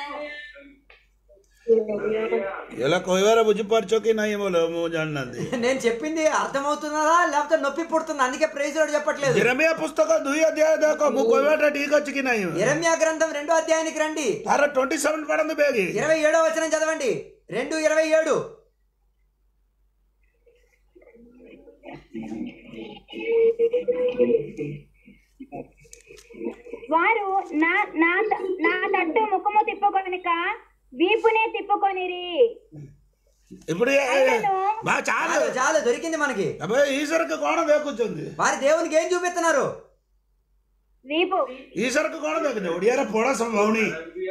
ఎలా କହିବାର ବୁଝିପାରୁଛ କି ନାହିଁ ବୋଲ ମୁଁ ଜାଣିନାହାନ୍ତି నేను చెప్పింది అర్థమవుతున్నదా లేకపోతే నొప్పి పుడుతుంది అందుకే ప్రైజ్ కూడా చెప్పట్లేదు ଜେରେମିଆ ପୁସ୍ତକ ଦୁଇ ଅଧ୍ୟାୟ ଦେଖ ମୁଁ କହିବାଟା ଠିକ ଅଛି କି ନାହିଁ ఇరమ్యా గ్రంథం రెండో అధ్యాయానికి రండి ତାର ଟ୍ୱେଣ୍ଟି ସେଭେନ ପଢନ୍ତୁ ବେଗି ఇరవై ఏడో వచనం చదవండి రెండు ఇరవై ఏడు వారు నా నా నా తట్టు ముఖము తిప్పుకొనక వీపునే తిప్పుకొనిరి ఇప్పుడు ఏ- బా చాలు చాలు చాలు దొరికింది మనకి అబ్బాయి ఈశ్వరకు కోణ దేకొచ్చింది వారి దేవునికి ఏం చూపిస్తున్నారు వీపు ఈశ్వరకు కోణ దేకుంది ఒడియార పొడ సంభవని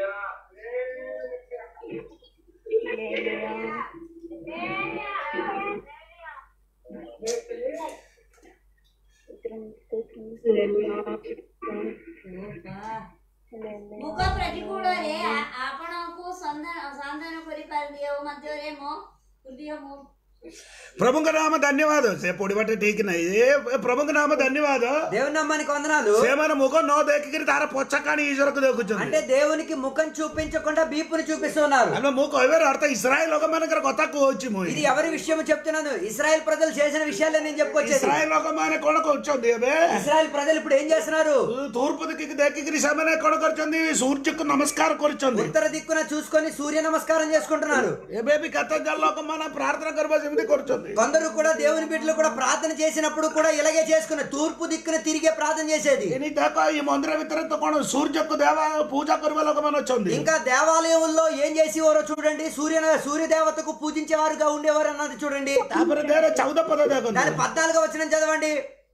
ମୁଗ ପ୍ରତିକୂଳରେ ଆ- ଆପଣଙ୍କୁ ସନ୍ଧାନ ସନ୍ଧାନ କରିପାରିବି ଆଉ ମଧ୍ୟରେ ମୋ ହୃଦୟ ମୋ प्रभुଙ୍କ नाम धन्यवाद से पोड़ी बाटे ठीक नहीं ए प्रभुଙ୍କ नाम धन्यवाद దేవుని నమ్మానికి వందనాలు ସେମାନେ ముఖ ନ ଦେଖିକିରି ତାର ପଛକାଣି ଈଶ୍ୱରକୁ ଦେଖୁଛନ୍ତି అంటే దేవునికి ముఖం చూపించకుండా బీపుని చూపిస్తున్నారు ଆମେ ମୁଁ କହିବାର ଅର୍ଥ ଇସ୍ରାଏଲ ଲୋକମାନଙ୍କର କଥା କହୁଛି ମୁଁ ఇది ఎవరి విషయం చెప్తున్నాను ఇస్రాయల్ ప్రజలు చేసిన విషయాలే నేను చెప్పుకొచ్చేది ଇସ୍ରାଏଲ ଲୋକମାନେ କଣ କରୁଛନ୍ତି ଏବେ ఇస్రాయల్ ప్రజలు ఇప్పుడు ఏం చేస్తున్నారు ତୂର୍ପ ଦିଗକୁ ଦେଖିକିରି ସେମାନେ କଣ କରିଛନ୍ତି ସୂର୍ଯ୍ୟକୁ ନମସ୍କାର କରୁଛନ୍ତି ఉత్తర దిక్కున చూసుకొని సూర్య నమస్కారం చేసుకుంటున్నారు ଏବେ ବି କେତେ ଜଣ ଲୋକମାନେ ପ୍ରାର୍ଥନା କରିବା ସେମିତି କରୁଛନ୍ତି కొందరు కూడా దేవుని బిడ్డలు కూడా ప్రార్థన చేసినప్పుడు కూడా ఇలాగే చేసుకున్న తూర్పు దిక్కున తిరిగే ప్రార్థన చేసేది ଏନି ଦେଖ ఈ ମନ୍ଦିର ଭିତରେ ତ କଣ ସୂର୍ଯ୍ୟକୁ ଦେବା ପୂଜା କରିବା ଲୋକମାନେ ଅଛନ୍ତି ఇంకా దేవాలయంలో ఏం చేసేవారో చూడండి సూర్య సూర్య దేవతకు పూజించేవారుగా ఉండేవారు అన్నది చూడండి ତାପରେ ଦେହର ଚଉଦ పଦ ଦେଖନ୍ତୁ దాని పద్నాలుగో వచ్చిన చదవండి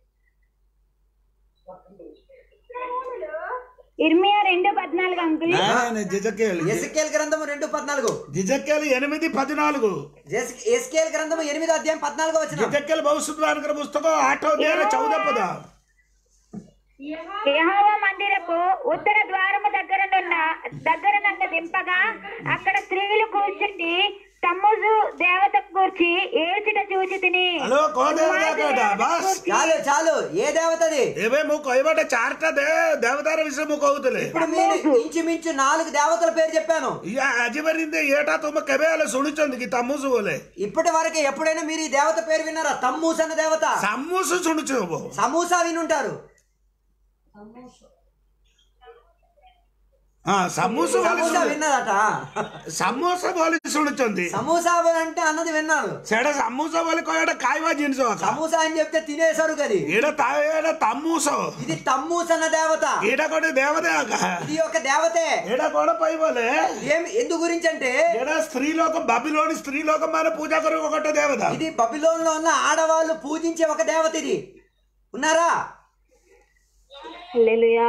ఇర్మియా రెండు పద్నాలుగు అంకుల్ జిజకేల్ ఎస్కేల్ గ్రంథము రెండు పద్నాలుగు జిజకేల్ ఎనిమిది పద్నాలుగు ఎస్కేల్ గ్రంథము ఎనిమిదో అధ్యాయం పద్నాలుగో వచ్చిన జిజకేల్ భవిష్యత్ పుస్తకం ఆఠో దేహర చౌద పద యెహోవా మందిరపు ఉత్తర ద్వారము దగ్గరనున్న దగ్గరనున్న దింపగా అక్కడ స్త్రీలు కూర్చుండి తమ్ముజు దేవత కూర్చి ఏడ్చిట చూచి తిని హలో కోదేవత బాస్ చాలు చాలు ఏ దేవతది ଏବେ ମୁଁ କହିବାଟା ଚାରିଟା ଦେ ଦେବତାର ବିଷୟ ମୁଁ କହୁଥିଲି ఇప్పుడు మీరు ఇంచుమించు నాలుగు దేవతల పేరు చెప్పాను ଇୟା ଆଜି ପର୍ଯ୍ୟନ୍ତ ଏଇଟା ତୁମେ କେବେ ହେଲେ ଶୁଣିଛନ୍ତି କି ତମୁସୁ ବୋଲେ ఇప్పటి వరకు ఎప్పుడైనా మీరు ఈ దేవత పేరు విన్నారా తమ్మూస్ అన్న దేవత ସାମୁସୁ ଶୁଣୁଛୁ ହବ సమూసా వినుంటారు ହଁ ସାମୁସୁ ବୋଲି సమూసా ଶୁଣୁ- విన్నదట ସାମୋସା ବୋଲି ଶୁଣୁଛନ୍ତି సమూసా అంటే అన్నది విన్నాను ସେଟା ସାମୁସା ବୋଲି କହିବାଟା ଖାଇବା ଜିନିଷ ଆକା। సమూసా అని చెప్తే తినేసారు కది ଏଇଟା ତା- ଏଇଟା ତାମୁସ ఇది తమ్మూస్ అన్న దేవత ଏଇଟା ଗୋଟେ ଦେବତା ଆକା। ఇది ఒక దేవతే ଏଇଟା କଣ ପାଇଁ ବୋଲେ ఏం ఎందు గురించి అంటే ଏଇଟା ସ୍ତ୍ରୀ ଲୋକ ବାବିଲୋని ସ୍ତ୍ରୀ ଲୋକ ମାନେ ପୂଜା କରିବ ଗୋଟେ ଦେବତା ఇది బబిలోన్ లో ఉన్న ఆడవాళ్ళు పూజించే ఒక దేవత ఇది ఉన్నారా హల్లెలూయా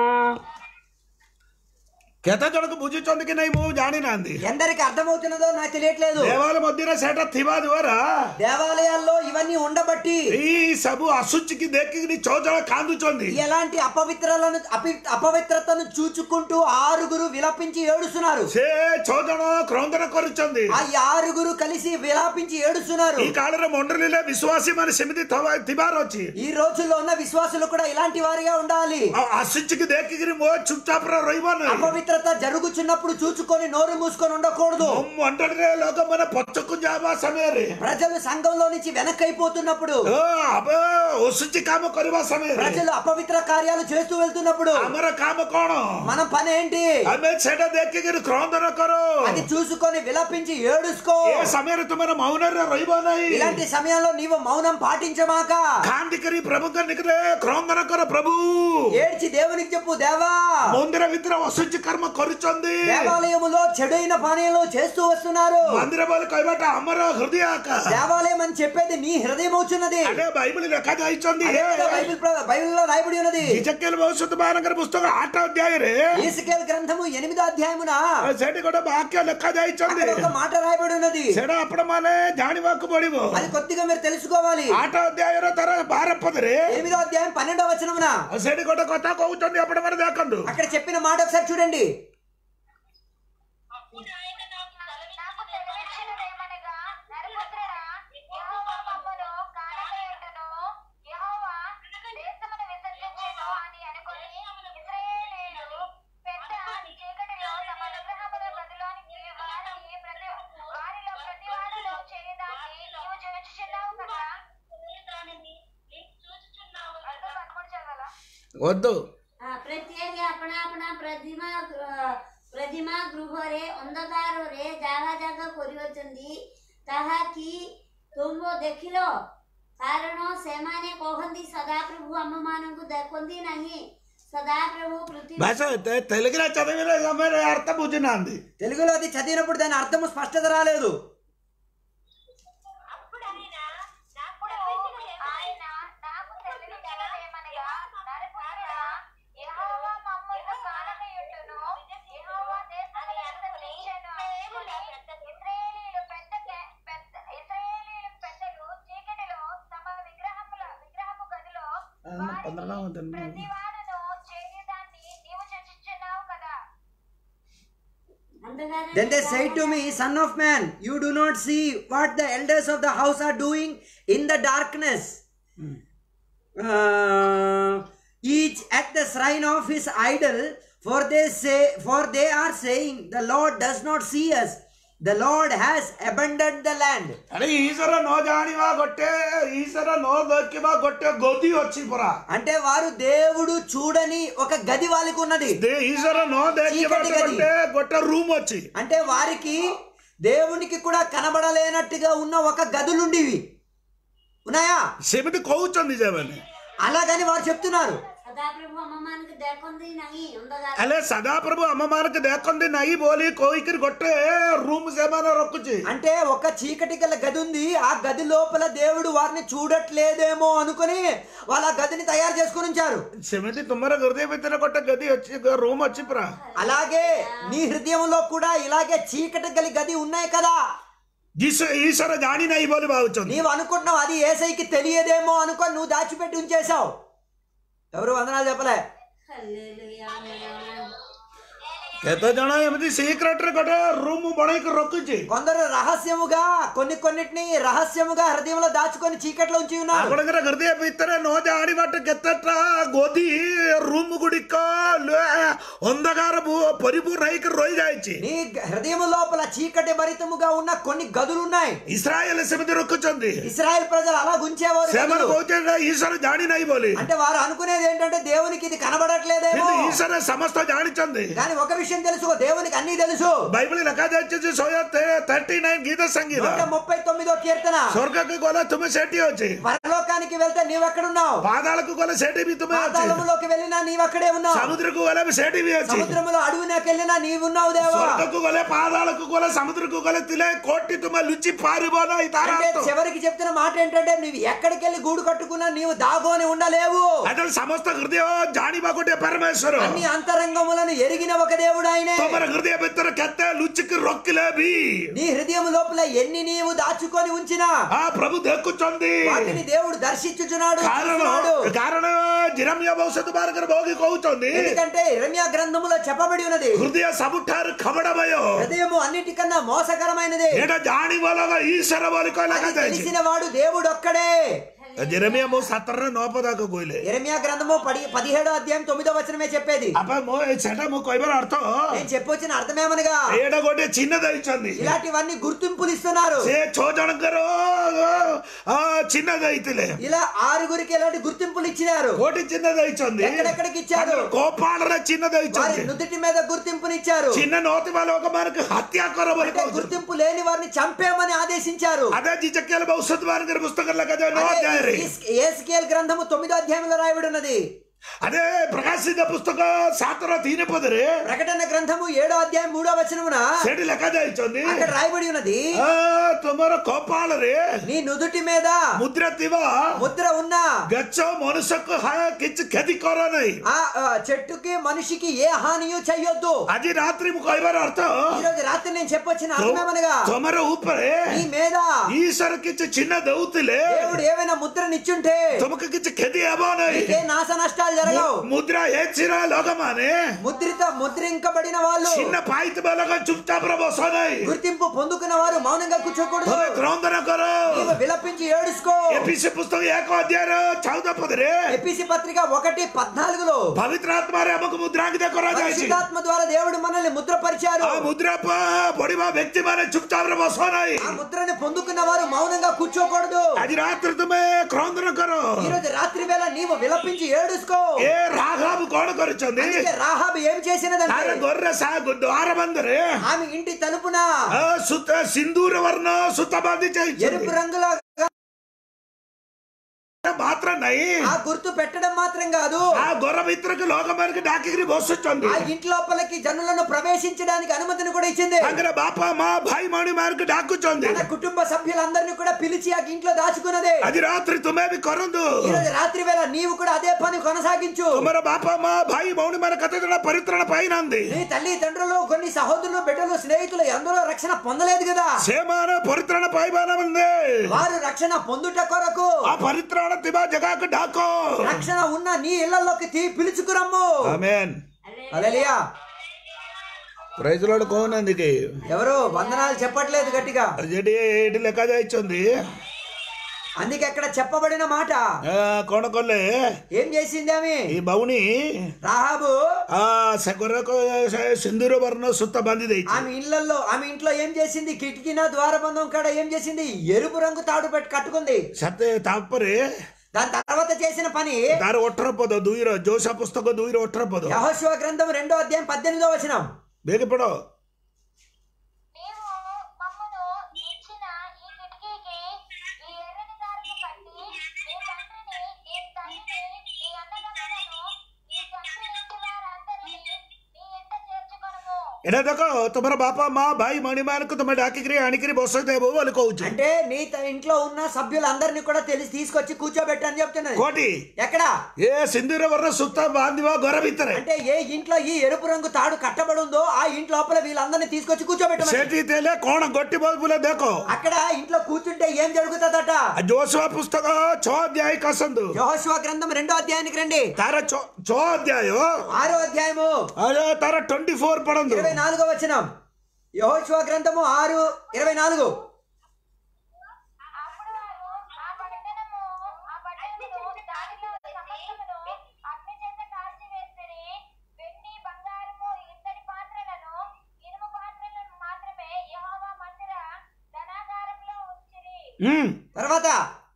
କେତେ ଜଣକୁ ବୁଝୁଛନ୍ତି କି ନାଇଁ ମୁଁ ଜାଣିନାହାନ୍ତି ఎందరికి అర్థమవుతున్నదో నాకు తెలియట్లేదు ଦେବାଲ ମଧ୍ୟରେ ସେଟା ଥିବା ଦ୍ୱାରା దేవాలయాల్లో ఇవన్నీ ఉండబట్టి ଏଇ ସବୁ ଆସୁଚିକି ଦେଖିକିରି ଛଅ ଜଣ କାନ୍ଦୁଛନ୍ତି ఎలాంటి అపవిత్రలను అపి అపవిత్రతను చూచుకుంటూ ఆరుగురు విలపించి ఏడుస్తున్నారు ସେ ଛଅ ଜଣ କ୍ରନ୍ଦନ କରୁଛନ୍ତି ఆ ఆరుగురు కలిసి విలాపించి ఏడుస్తున్నారు ఈ కాଳରେ ମଣ୍ଡଳୀରେ ବିଶ୍ୱାସୀ ମାନେ ସେମିତି ଥବା- ଥିବାର ଅଛି ఈ రోజుల్లో ఉన్న విశ్వాసులు కూడా ఇలాంటి వారిగా ఉండాలి ଆଉ ଆସୁଚିକି ଦେଖିକିରି ମୋ ଚୁପଚାପ ରହିବନି అపవిత్రత జరుగుచున్నప్పుడు చూచుకొని నోరు మూసుకొని ఉండకూడదు ମୋ ମଣ୍ଡଳୀରେ ଲୋକମାନେ ପଛକୁ ଯାବା ସମୟରେ ప్రజలు సంఘంలో నుంచి వెనక్కైపోతున్నప్పుడు ଓ, ଆବ ଅସୁଚି କାମ କରିବା ସମୟରେ ప్రజలు అపవిత్ర కార్యాలు చేస్తూ వెళ్తున్నప్పుడు ଆମର କାମ କଣ మన పని ఏంటి ଆମେ ସେଟା ଦେଖିକିରି କ୍ରନ୍ଦନ କର అది చూసుకొని విలపించి ఏడుసుకో ଏ ସମୟରେ ତୁମର ମୌନରେ ରହିବ ନାହିଁ ఇలాంటి సమయంలో నీవు మౌనం పాటించమాక କାନ୍ଦିକରି ପ୍ରଭୁଙ୍କ ନିକଟରେ କ୍ରନ୍ଦନ କର ପ୍ରଭୁ ఏడ్చి దేవునికి చెప్పు దేవా ମନ୍ଦିର ଭିତରେ ଅସୁଚି କର୍ମ କରୁଛନ୍ତି దేవాలయములో చెడైన పానీయాలు చేస్తూ వస్తున్నారు ମନ୍ଦିର ବୋଲି କହିବାଟା ଆମର ହୃଦୟ ଆକା దేవాలయం అని చెప్పేది నీ హృదయం అవుతున్నది అదే బైబిల్ ଲେଖାଯାଇଛନ୍ତି అదే విధంగా బైబిల్ ప్ర- బైబిల్లో రాయబడి ఉన్నది ଇଜକେଲ ଭବିଷ୍ୟତ ମାନଙ୍କର పుస్తକ ଆଠ ଅଧ୍ୟାୟରେ ఈసకేల్ గ్రంథము ఎనిమిదో అధ్యాయమున ସେଠି ଗୋଟେ ବାକ୍ୟ ଲେଖାଯାଇଛନ୍ତି అక్కడ ఒక మాట రాయబడి ఉన్నది ସେଟା ଆପଣ ମାନେ ଜାଣିବାକୁ ପଡିବ అది కొద్దిగా మీరు తెలుసుకోవాలి ଆଠ ଅଧ୍ୟାୟର ତାର ବାର ପଦରେ ఎనిమిదో అధ్యాయం పన్నెండవ వచనమున ଆଉ ସେଠି ଗୋଟେ କଥା କହୁଛନ୍ତି ଆପଣ ମାନେ ଦେଖନ୍ତୁ అక్కడ చెప్పిన మాట ఒకసారి చూడండి నాకు తెలియచినదేమనగా నరపుత్రుడా, యెహోవా మమ్మను కానవేయుటను, యెహోవా దేశమును విసర్జించెను అని అనుకొని ఇశ్రాయేలీయులు పెద్ద చీకటిలో తమ విగ్రహముల గదిలోనికి వారి ప్రతి వారిలో ప్రతి వారిలో చేయదాన్ని నీవు చూచుచున్నావు కదా అర్థం పదమూడు చదవాలా వద్దు ఆ, ప్రତ୍ୟେକ ଆପଣା ଆପଣା ପ୍ରତିମା ଅ, ପ୍ରତିମା ଗୃହରେ ଅନ୍ଧକାରରେ ଜାଗା ଜାଗା କରିଅଛନ୍ତି ତାହା କି ତୁମ ଦେଖିଲ କାରଣ ସେମାନେ କହନ୍ତି ସଦାପ୍ରଭୁ ଆମମାନଙ୍କୁ ଦେଖନ୍ତି ନାହିଁ సదాప్రభు పృథ్వీ భాష తె- తెలుగులో చదివిన సమయంలో అర్థం బుజ్జినాంది తెలుగులో అది చదివినప్పుడు దాని అర్థము స్పష్టత రాలేదు అప్పుడు ఆయన నాకు ఆయన నాకు తెలియజేయమనగా నరపుత్రుడా, యెహోవా మమ్ములను కాలనీయుండును, యెహోవా దేశమును అనుగ్రహించెను. ఇశ్రాయేలీయులు పెద్ద కే- పెద్ద- ఇశ్రాయేలీయులు పెద్దలు చీకటిలో తమ విగ్రహముల విగ్రహము గదిలో వారిని ప్రతివాడును చేయదాన్ని నీవు చర్చించున్నావు కదా అంధకారం Then they say to me, Son of man, you do not see what the elders of the house are doing in the darkness. Uh, each at the shrine of his idol, for they say, for they are saying, the Lord does not see us. The Lord has abandoned the land. అరే ఈశ్వర no జానివా గొట్టే ఈశ్వర no దొక్కివా గొట్టే గొద్ది వచ్చి పురా అంటే వారు దేవుడు చూడని ఒక గది వాళ్ళకి ఉన్నది దే ఈశ్వర నో దొక్కివా చీకటి గది. గొట్టే గొట్ట రూమ్ వచ్చి అంటే వారికి దేవునికి కూడా కనబడలేనట్టుగా ఉన్న ఒక గదులుండివి ఉన్నాయా సెమిటి కోవుచుంది జవని అలాగని వారు చెప్తున్నారు సదాప్రభు అమ్మమానికి దేకొంది నహి అంధకారం అలే సదాప్రభు అమ్మమానికి దేకొంది నయి బోలి కోయికిరి గొట్టే రూమ్ సేమాన రొక్కుచి అంటే ఒక చీకటి గల గది ఉంది ఆ గది లోపల దేవుడు వారిని చూడట్లేదేమో అనుకుని వాళ్ళ ఆ గదిని తయారు చేసుకుని ఉంచారు సెమిటి తుమ్మర హృదయ విత్తన కొట్ట గది వచ్చి రూమ్ వచ్చి పురా అలాగే నీ హృదయంలో కూడా ఇలాగే చీకటి గలి గది ఉన్నాయి కదా ఈశ్వర ఈశ్వర జాని నయి బోలి భావించుంది నీవు అనుకుంటున్నావు అది ఏసైకి తెలియదేమో అనుకొని నువ్వు దాచిపెట్టి ఉంచేశావు ఎవరు వందనాలు చెప్పలే హల్లెలూయా హల్లెలూయా. କେତେ ଜଣ ଏମିତି ସିକ୍ରେଟରେ ଗୋଟେ ରୁମ୍ ବନେଇକି ରଖୁଛି కొందరు రహస్యముగా కొన్ని కొన్నిటిని రహస్యముగా హృదయంలో దాచుకొని చీకట్లో ఉంచి ఉన్నారు ଆପଣଙ୍କର ହୃଦୟ ଭିତରେ ନ ଜାଣିବାଟ କେତେଟା ଗୋଦି ରୁମ୍ ଗୁଡ଼ିକ ଲ- ଅନ୍ଧକାର ଭୁ- ପରିପୂର୍ଣ୍ଣ ହେଇକି ରହିଯାଇଛି నీ హృదయం లోపల చీకటి భరితముగా ఉన్న కొన్ని గదులు ఉన్నాయి ଇସ୍ରାଏଲ ସେମିତି ରଖୁଛନ୍ତି ఇస్రాయెల్ ప్రజలు అలా ఉంచేవారు ସେମାନେ గదులు. କହୁଛନ୍ତି ఈశ్వର ଜାଣି ନାହିଁ ବୋଲି అంటే వారు అనుకునేది ఏంటంటే దేవునికి ఇది కనబడట్లేదేమో କିନ୍ତୁ ఈశ్వର ସମସ୍ତ ଜାଣିଛନ୍ତି కానీ ఒక విషయం తెలుసు దేవునికి అన్ని తెలుసు ବାଇବଲ ଲେଖାଯାଇଛି ଯେ ଶହେ ଥାର୍ଟି ନାଇନ୍ ଗୀତ ସଙ୍ଗୀତ నూట ముప్పై తొమ్మిదో కీర్తన ସ୍ୱର୍ଗକୁ ଗଲେ ତୁମେ ସେଠି ଅଛି పరలోకానికి వెళ్తే నీవెక్కడున్నావు ପାତାଳକୁ ଗଲେ ସେଠି ବି ତୁମେ ଅଛି పాతాళములోకి వెళ్ళినా నీవక్కడే ఉన్నావు సముద్రకు గଲେ ବି ସେଠି ବି ଅଛି సముద్రములో అడుగునకి వెళ్ళినా నీవున్నావు దేవా ସ୍ୱର୍ଗକୁ ଗଲେ ପାତାଳକୁ ଗଲେ సముద్రకు ଗଲେ ଥିଲେ కోటి ତୁମେ ଲୁଚି ପାରିବ ନାହିଁ ତାର అంటే ଅର୍ଥ చివరికి చెప్తున్న మాట ఏంటంటే నువ్వు ఎక్కడికి వెళ్ళి గూడు కట్టుకున్నా నీవు దాగోని ఉండలేవు ଆଜି ସମସ୍ତ ହୃଦୟ ଜାଣିବା ଗୋଟେ ପରମେଶ୍ୱର అన్ని అంతరంగములను ఎరిగిన ఒక దేవుడు ఆయనే ତମର ହୃଦୟ ଭିତରେ କେତେ ଲୁଚିକି ରଖିଲେ ବି నీ హృదయం లోపల ఎన్ని నీవు దాచుకొని ఉంచినా ఆ ప్రభు ଦେଖୁଛନ୍ତି వాటిని దేవుడు దర్శించుచున్నాడు କାରଣ చూస్తున్నాడు. କାରଣ ଜିରମିୟ ଭବିଷ୍ୟତ ମାର୍ଗରେ ଭୋଗୀ କହୁଛନ୍ତି ఎందుకంటే ఇరమ్యా గ్రంథములో చెప్పబడి ఉన్నది ହୃଦୟ ସବୁଠାରୁ ଖବଡ଼ମୟ హృదయము అన్నిటికన్నా మోసకరమైనది ଏଇଟା ଜାଣିବ ଲୋକ ଈଶ୍ୱର ବୋଲି କହିଲା అది ଯାଇଛି తెలిసిన వాడు దేవుడు ఒక్కడే ଜିରମିୟ ମୋ ସାତରରେ ନଅ ପଦାକୁ କହିଲେ ఇరమ్యా గ్రంథము పది పదిహేడో అధ్యాయం తొమ్మిదో వచనమే చెప్పేది అబ్బా ମୋ ସେଟା ମୁଁ କହିବାର ଅର୍ଥ నేను చెప్పొచ్చిన అర్థమేమనగా ଏଇଟା ଗୋଟେ ଚିହ୍ନ ଦେଇଛନ୍ତି ఇలాంటివన్నీ గుర్తింపులు ఇస్తున్నారు ସେ ଛଅ ଜଣଙ୍କର ଅ, ଚିହ୍ନ ଦେଇଥିଲେ ఇలా ఆరుగురికి ఇలాంటి గుర్తింపులు ఇచ్చినారు କୋଉଠି ଚିହ୍ନ ଦେଇଛନ୍ତି ఎక్కడెక్కడికి ఇచ్చారు କୋପାଳରେ ଚିହ୍ନ వారి ଦେଇଛନ୍ତି నుదుటి మీద గుర్తింపుని ఇచ్చారు ଚିହ୍ନ ନଥିବା ଲୋକମାନଙ୍କୁ ହତ୍ୟା କର ବୋଲି అంటే କହୁଛନ୍ତି గుర్తింపు లేని వారిని చంపేమని ఆదేశించారు అదే జిజకేల ఔషధ వారికి పుస్తకం లెక్కజాయి నో అధ్యాయరే ఏస్కేల్ గ్రంథము తొమ్మిదో అధ్యాయంలో రాయబడి ఉన్నది అదే ప్రకాశిత పుస్తక సాతర తీని పదరే ప్రకటన గ్రంథము ఏడో అధ్యాయం మూడో వచనమున ସେଠି ଲେଖାଯାଇଛନ୍ତି అక్కడ రాయబడి ఉన్నది ଆ, ତୁମର କପାଳରେ నీ నుదుటి మీద ମୁଦ୍ରା ଥିବା ముద్ర ఉన్న ଗଛ ମନୁଷ୍ୟକୁ ହା- କିଛି କ୍ଷତି କର ନାହିଁ ఆ ఆ, చెట్టుకి మనిషికి ఏ హానియు చెయ్యొద్దు ଆଜି రాత్రి ମୁଁ କହିବାର ଅର୍ଥ ఈ రోజు రాత్రి నేను చెప్పొచ్చిన అర్థమేమనగా ତମର ଉପରେ నీ మీద ఈశ్వర କିଛି చిన్న ଦଉଥିଲେ దేవుడు ఏమైనా ముద్రనిచ్చుంటే ତୁମକୁ କିଛି କ୍ଷତି ହେବ ନାହିଁ నీకే నాశ నష్టాలు జరగవు ମୁଦ୍ରା ହେଛିର ଲୋକମାନେ ముద్రిత ముద్రింకబడిన వాళ్ళు చిన్న ପାଇଥିବା ଲୋକ ଚୁପଚାପ ବସ ନାହିଁ గుర్తింపు పొందుకున్న వారు మౌనంగా కూర్చోకూడదు ତମେ କ୍ରନ୍ଦନ କର నీవు విలపించి ఏడుసుకో ଏପିସି ପୁସ୍ତକ ଏକ ଅଧ୍ୟାୟର ଚଉଦ ପଦରେ ఎపిసి పత్రిక ఒకటి పద్నాలుగులో ପବିତ୍ର ଆତ୍ମାରେ ଆମକୁ ମୁଦ୍ରାଙ୍କିତ କରାଯାଇଛି పరిశుద్ధాత్మ ద్వారా దేవుడు మనల్ని ముద్రపరిచారు ఆ ముద్ర ప- పడిବା ବ୍ୟକ୍ତି ମାନେ ଚୁପଚାପ ବସ ନାହିଁ ఆ ముద్రని పొందుకున్న వారు మౌనంగా కూర్చోకూడదు ଆଜି ରାତିରେ ତୁମେ କ୍ରନ୍ଦନ କର ఈ రోజు రాత్రి వేళ నీవు విలపించి ఏడుసుకో ଏ ରାଘବ କଣ କରିଛନ୍ତି అందుకే రాహాబు ఏం చేసినదంటే ତାର ଗୋରରେ ସା- ଦ୍ୱାର ବନ୍ଧରେ ఆమె ఇంటి తలుపున ଆ, ସୂତା ସିନ୍ଦୁର ବର୍ଣ୍ଣ ସୂତା ବାନ୍ଧି ఎరుపు ଯାଇଛନ୍ତି రంగుల ಮಾತ್ರ ನೈ ఆ గుర్తు పెట్టడం మాత్రం కాదు ಆ ಗೊರ ಮಿತ್ರಕ್ಕೆ ಲೋಕಮಾರಿಗೆ ಡಾಕಿಗಿರಿ ಬೋಸುಚ್ಚೊಂದು ఆ ఇంటి లోపలికి జనులను ప్రవేశించడానికి అనుమతిని కూడా ఇచ్చింది ಹಂಗಾರೆ ಬಾಪ ಮಾ ಭಾಯಿ ಮೌನಿ ಮಾರ್ಗ ಡಾಕುಚ್ಚೊಂದು తన కుటుంబ సభ్యులందరినీ కూడా పిలిచి ఆ ఇంట్లో దాచుకున్నది అది రాత్రి తుమే బి కొరందు ఈ రోజు రాత్రి వేళ నీవు కూడా అదే పని కొనసాగించు తుమర బాప మా భాయి మౌని మన కథ పరిత్రణ పైన ఉంది నీ తల్లి తండ్రులు కొన్ని సహోదరులు బిడ్డలు స్నేహితులు ఎందరో రక్షణ పొందలేదు కదా సేమాన పరిత్రణ పైమాన ఉంది వారు రక్షణ పొందుట కొరకు ఆ పరిత్రాణ తిబా జగాకు డాకో రక్షణ ఉన్న నీ ఇళ్లలోకి తీ పిలుచుకురమ్ము ఆమేన్ హల్లెలూయా ప్రైజ్ లోడ్ కోన్ అందుకే ఎవరు వందనాలు చెప్పట్లేదు గట్టిగా జడి ఏటి లెక్క చేయించింది అందుకే అక్కడ చెప్పబడిన మాట కొనకొల్లే ఏం చేసింది ఆమె ఈ బౌని రాహాబు ఆ సగొర్రకు సింధూర వర్ణ సుత్త బంది ఆమె ఇళ్లలో ఆమె ఇంట్లో ఏం చేసింది కిటికీన ద్వారబంధం కాడ ఏం చేసింది ఎరుపు రంగు తాడు పెట్టి కట్టుకుంది సత్య తాపరి దాని తర్వాత చేసిన పని దారి ఒట్టరపోదు దూయిర జోస పుస్తక దూయిర ఒట్టరపోదు యహోశివ గ్రంథం రెండో అధ్యాయం పద్దెనిమిదో వచనం ಬೇಗಪಡೋ నీవు మమ్మను ఇచ్చిన ఈ కిటికీకి ఈ ఎర్రని దారిని కట్టి నీ తండ్రిని నీ తల్లిని నీ అన్నదమ్ములను నీ తండ్రి ఇంటి వారందరినీ నీ ఇంట చేర్చుకొనుము ଏଇଟା ଦେଖ ତମର ବାପା ମା ଭାଇ ମଣି ମାନଙ୍କୁ ତମେ ଡାକିକିରି ଆଣିକିରି ବସେଇଦେବ ବୋଲି କହୁଛି అంటే నీ త- ఇంట్లో ఉన్న సభ్యులందరినీ కూడా తెలిసి తీసుకొచ్చి కూర్చోబెట్టని చెప్తున్నది కోటి ఎక్కడ ఏ సింధూర వర్ణ సుత్త బాంధివ గొర ଭିତରେ అంటే ఏ ఇంట్లో ఈ ఎరుపు రంగు తాడు కట్టబడి ఉందో ఆ ఇంటి లోపల వీళ్ళందరినీ తీసుకొచ్చి కూర్చోబెట్టమని ସେଠି ଥିଲେ କଣ ଗୋଟି ବୋଲେ ଦେଖ అక్కడ ఇంట్లో కూర్చుంటే ఏం జరుగుతుందట ଜୋସୁଆ ପୁସ୍ତକ ଛଅ ଅଧ୍ୟାୟ କସନ୍ତୁ యహోశివ గ్రంథం రెండో అధ్యాయానికి రండి ତାର ଛଅ ଛଅ ଅଧ୍ୟାୟ ఆరో అధ్యాయము ଆରେ ତାର ଟ୍ୱେଣ୍ଟି ଫୋର ପଢନ୍ତୁ ఇరవై నాలుగో వచనం యహోశివ గ్రంథము ఆరు ఇరవై నాలుగు అప్పుడు వారు ఆ పట్టణము ఆ పట్టణమును దానిలో సమస్తమును అగ్ని చేత కాల్చివేసిరి వెండి బంగారము ఇత్తడి పాత్రలను ఇనుము పాత్రలను మాత్రమే యెహోవా మందిర ధనాగారంలో ఉంచిరి ହୁଁ తర్వాత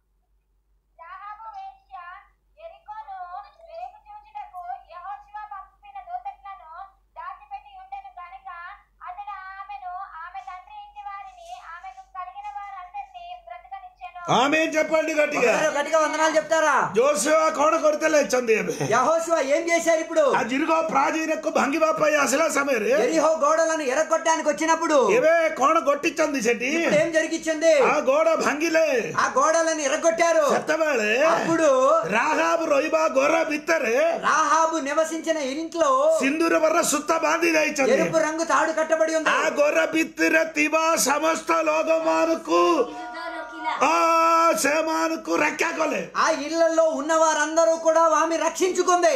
రాహాబు వేశ్య యెరికోను వేగు చూచుటకు యెహోషువ పంపిన దూతలను దాచిపెట్టి ఉండెను గనుక అతడు ఆమెను ఆమె తండ్రి ఇంటి వారిని ఆమెకు కలిగిన వారందరినీ బ్రతకనిచ్చెను ఆమె చెప్పండి గట్టిగా ఒకసారి గట్టిగా వందనాలు చెప్తారా ଜୋସୁଆ କଣ କରିଥିଲେ ଛନ୍ତି ଏବେ యహోశివ ఏం చేశారు ఇప్పుడు ఆ జిరుగ ప్రాచీనకు ଭାଙ୍ଗିବା ପାଇଁ ଆସିଲା ସମୟରେ ఎరిహో గోడలను ఎరగొట్టడానికి వచ్చినప్పుడు ଏବେ କଣ ଗୋଟିଛନ୍ତି ସେଠି ఇప్పుడు ఏం జరిగించింది ఆ గోడ ଭାଙ୍ଗିଲେ ఆ గోడలను ఎరగొట్టారు ସେତେବେଳେ అప్పుడు ରାହାବ ରହିବା ଘର ଭିତରେ రాహాబు నివసించిన ఇంట్లో ସିନ୍ଦୁର ବର୍ଣ୍ଣ ସୂତା ବାନ୍ଧି ଯାଇଛନ୍ତି ఎరుపు రంగు తాడు కట్టబడి ఉంది ఆ ଘର ଭିତରେ ଥିବା ସମସ୍ତ ଲୋକମାନଙ୍କୁ ଯୁଦ୍ଧ ରଖିଲା ఆ ସେମାନଙ୍କୁ ରକ୍ଷା କଲେ ఆ ఇళ్లలో ఉన్న వారందరూ కూడా ఆమె రక్షించుకుంది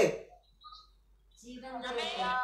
ଜୀବନ ଦେଇଥିଲା।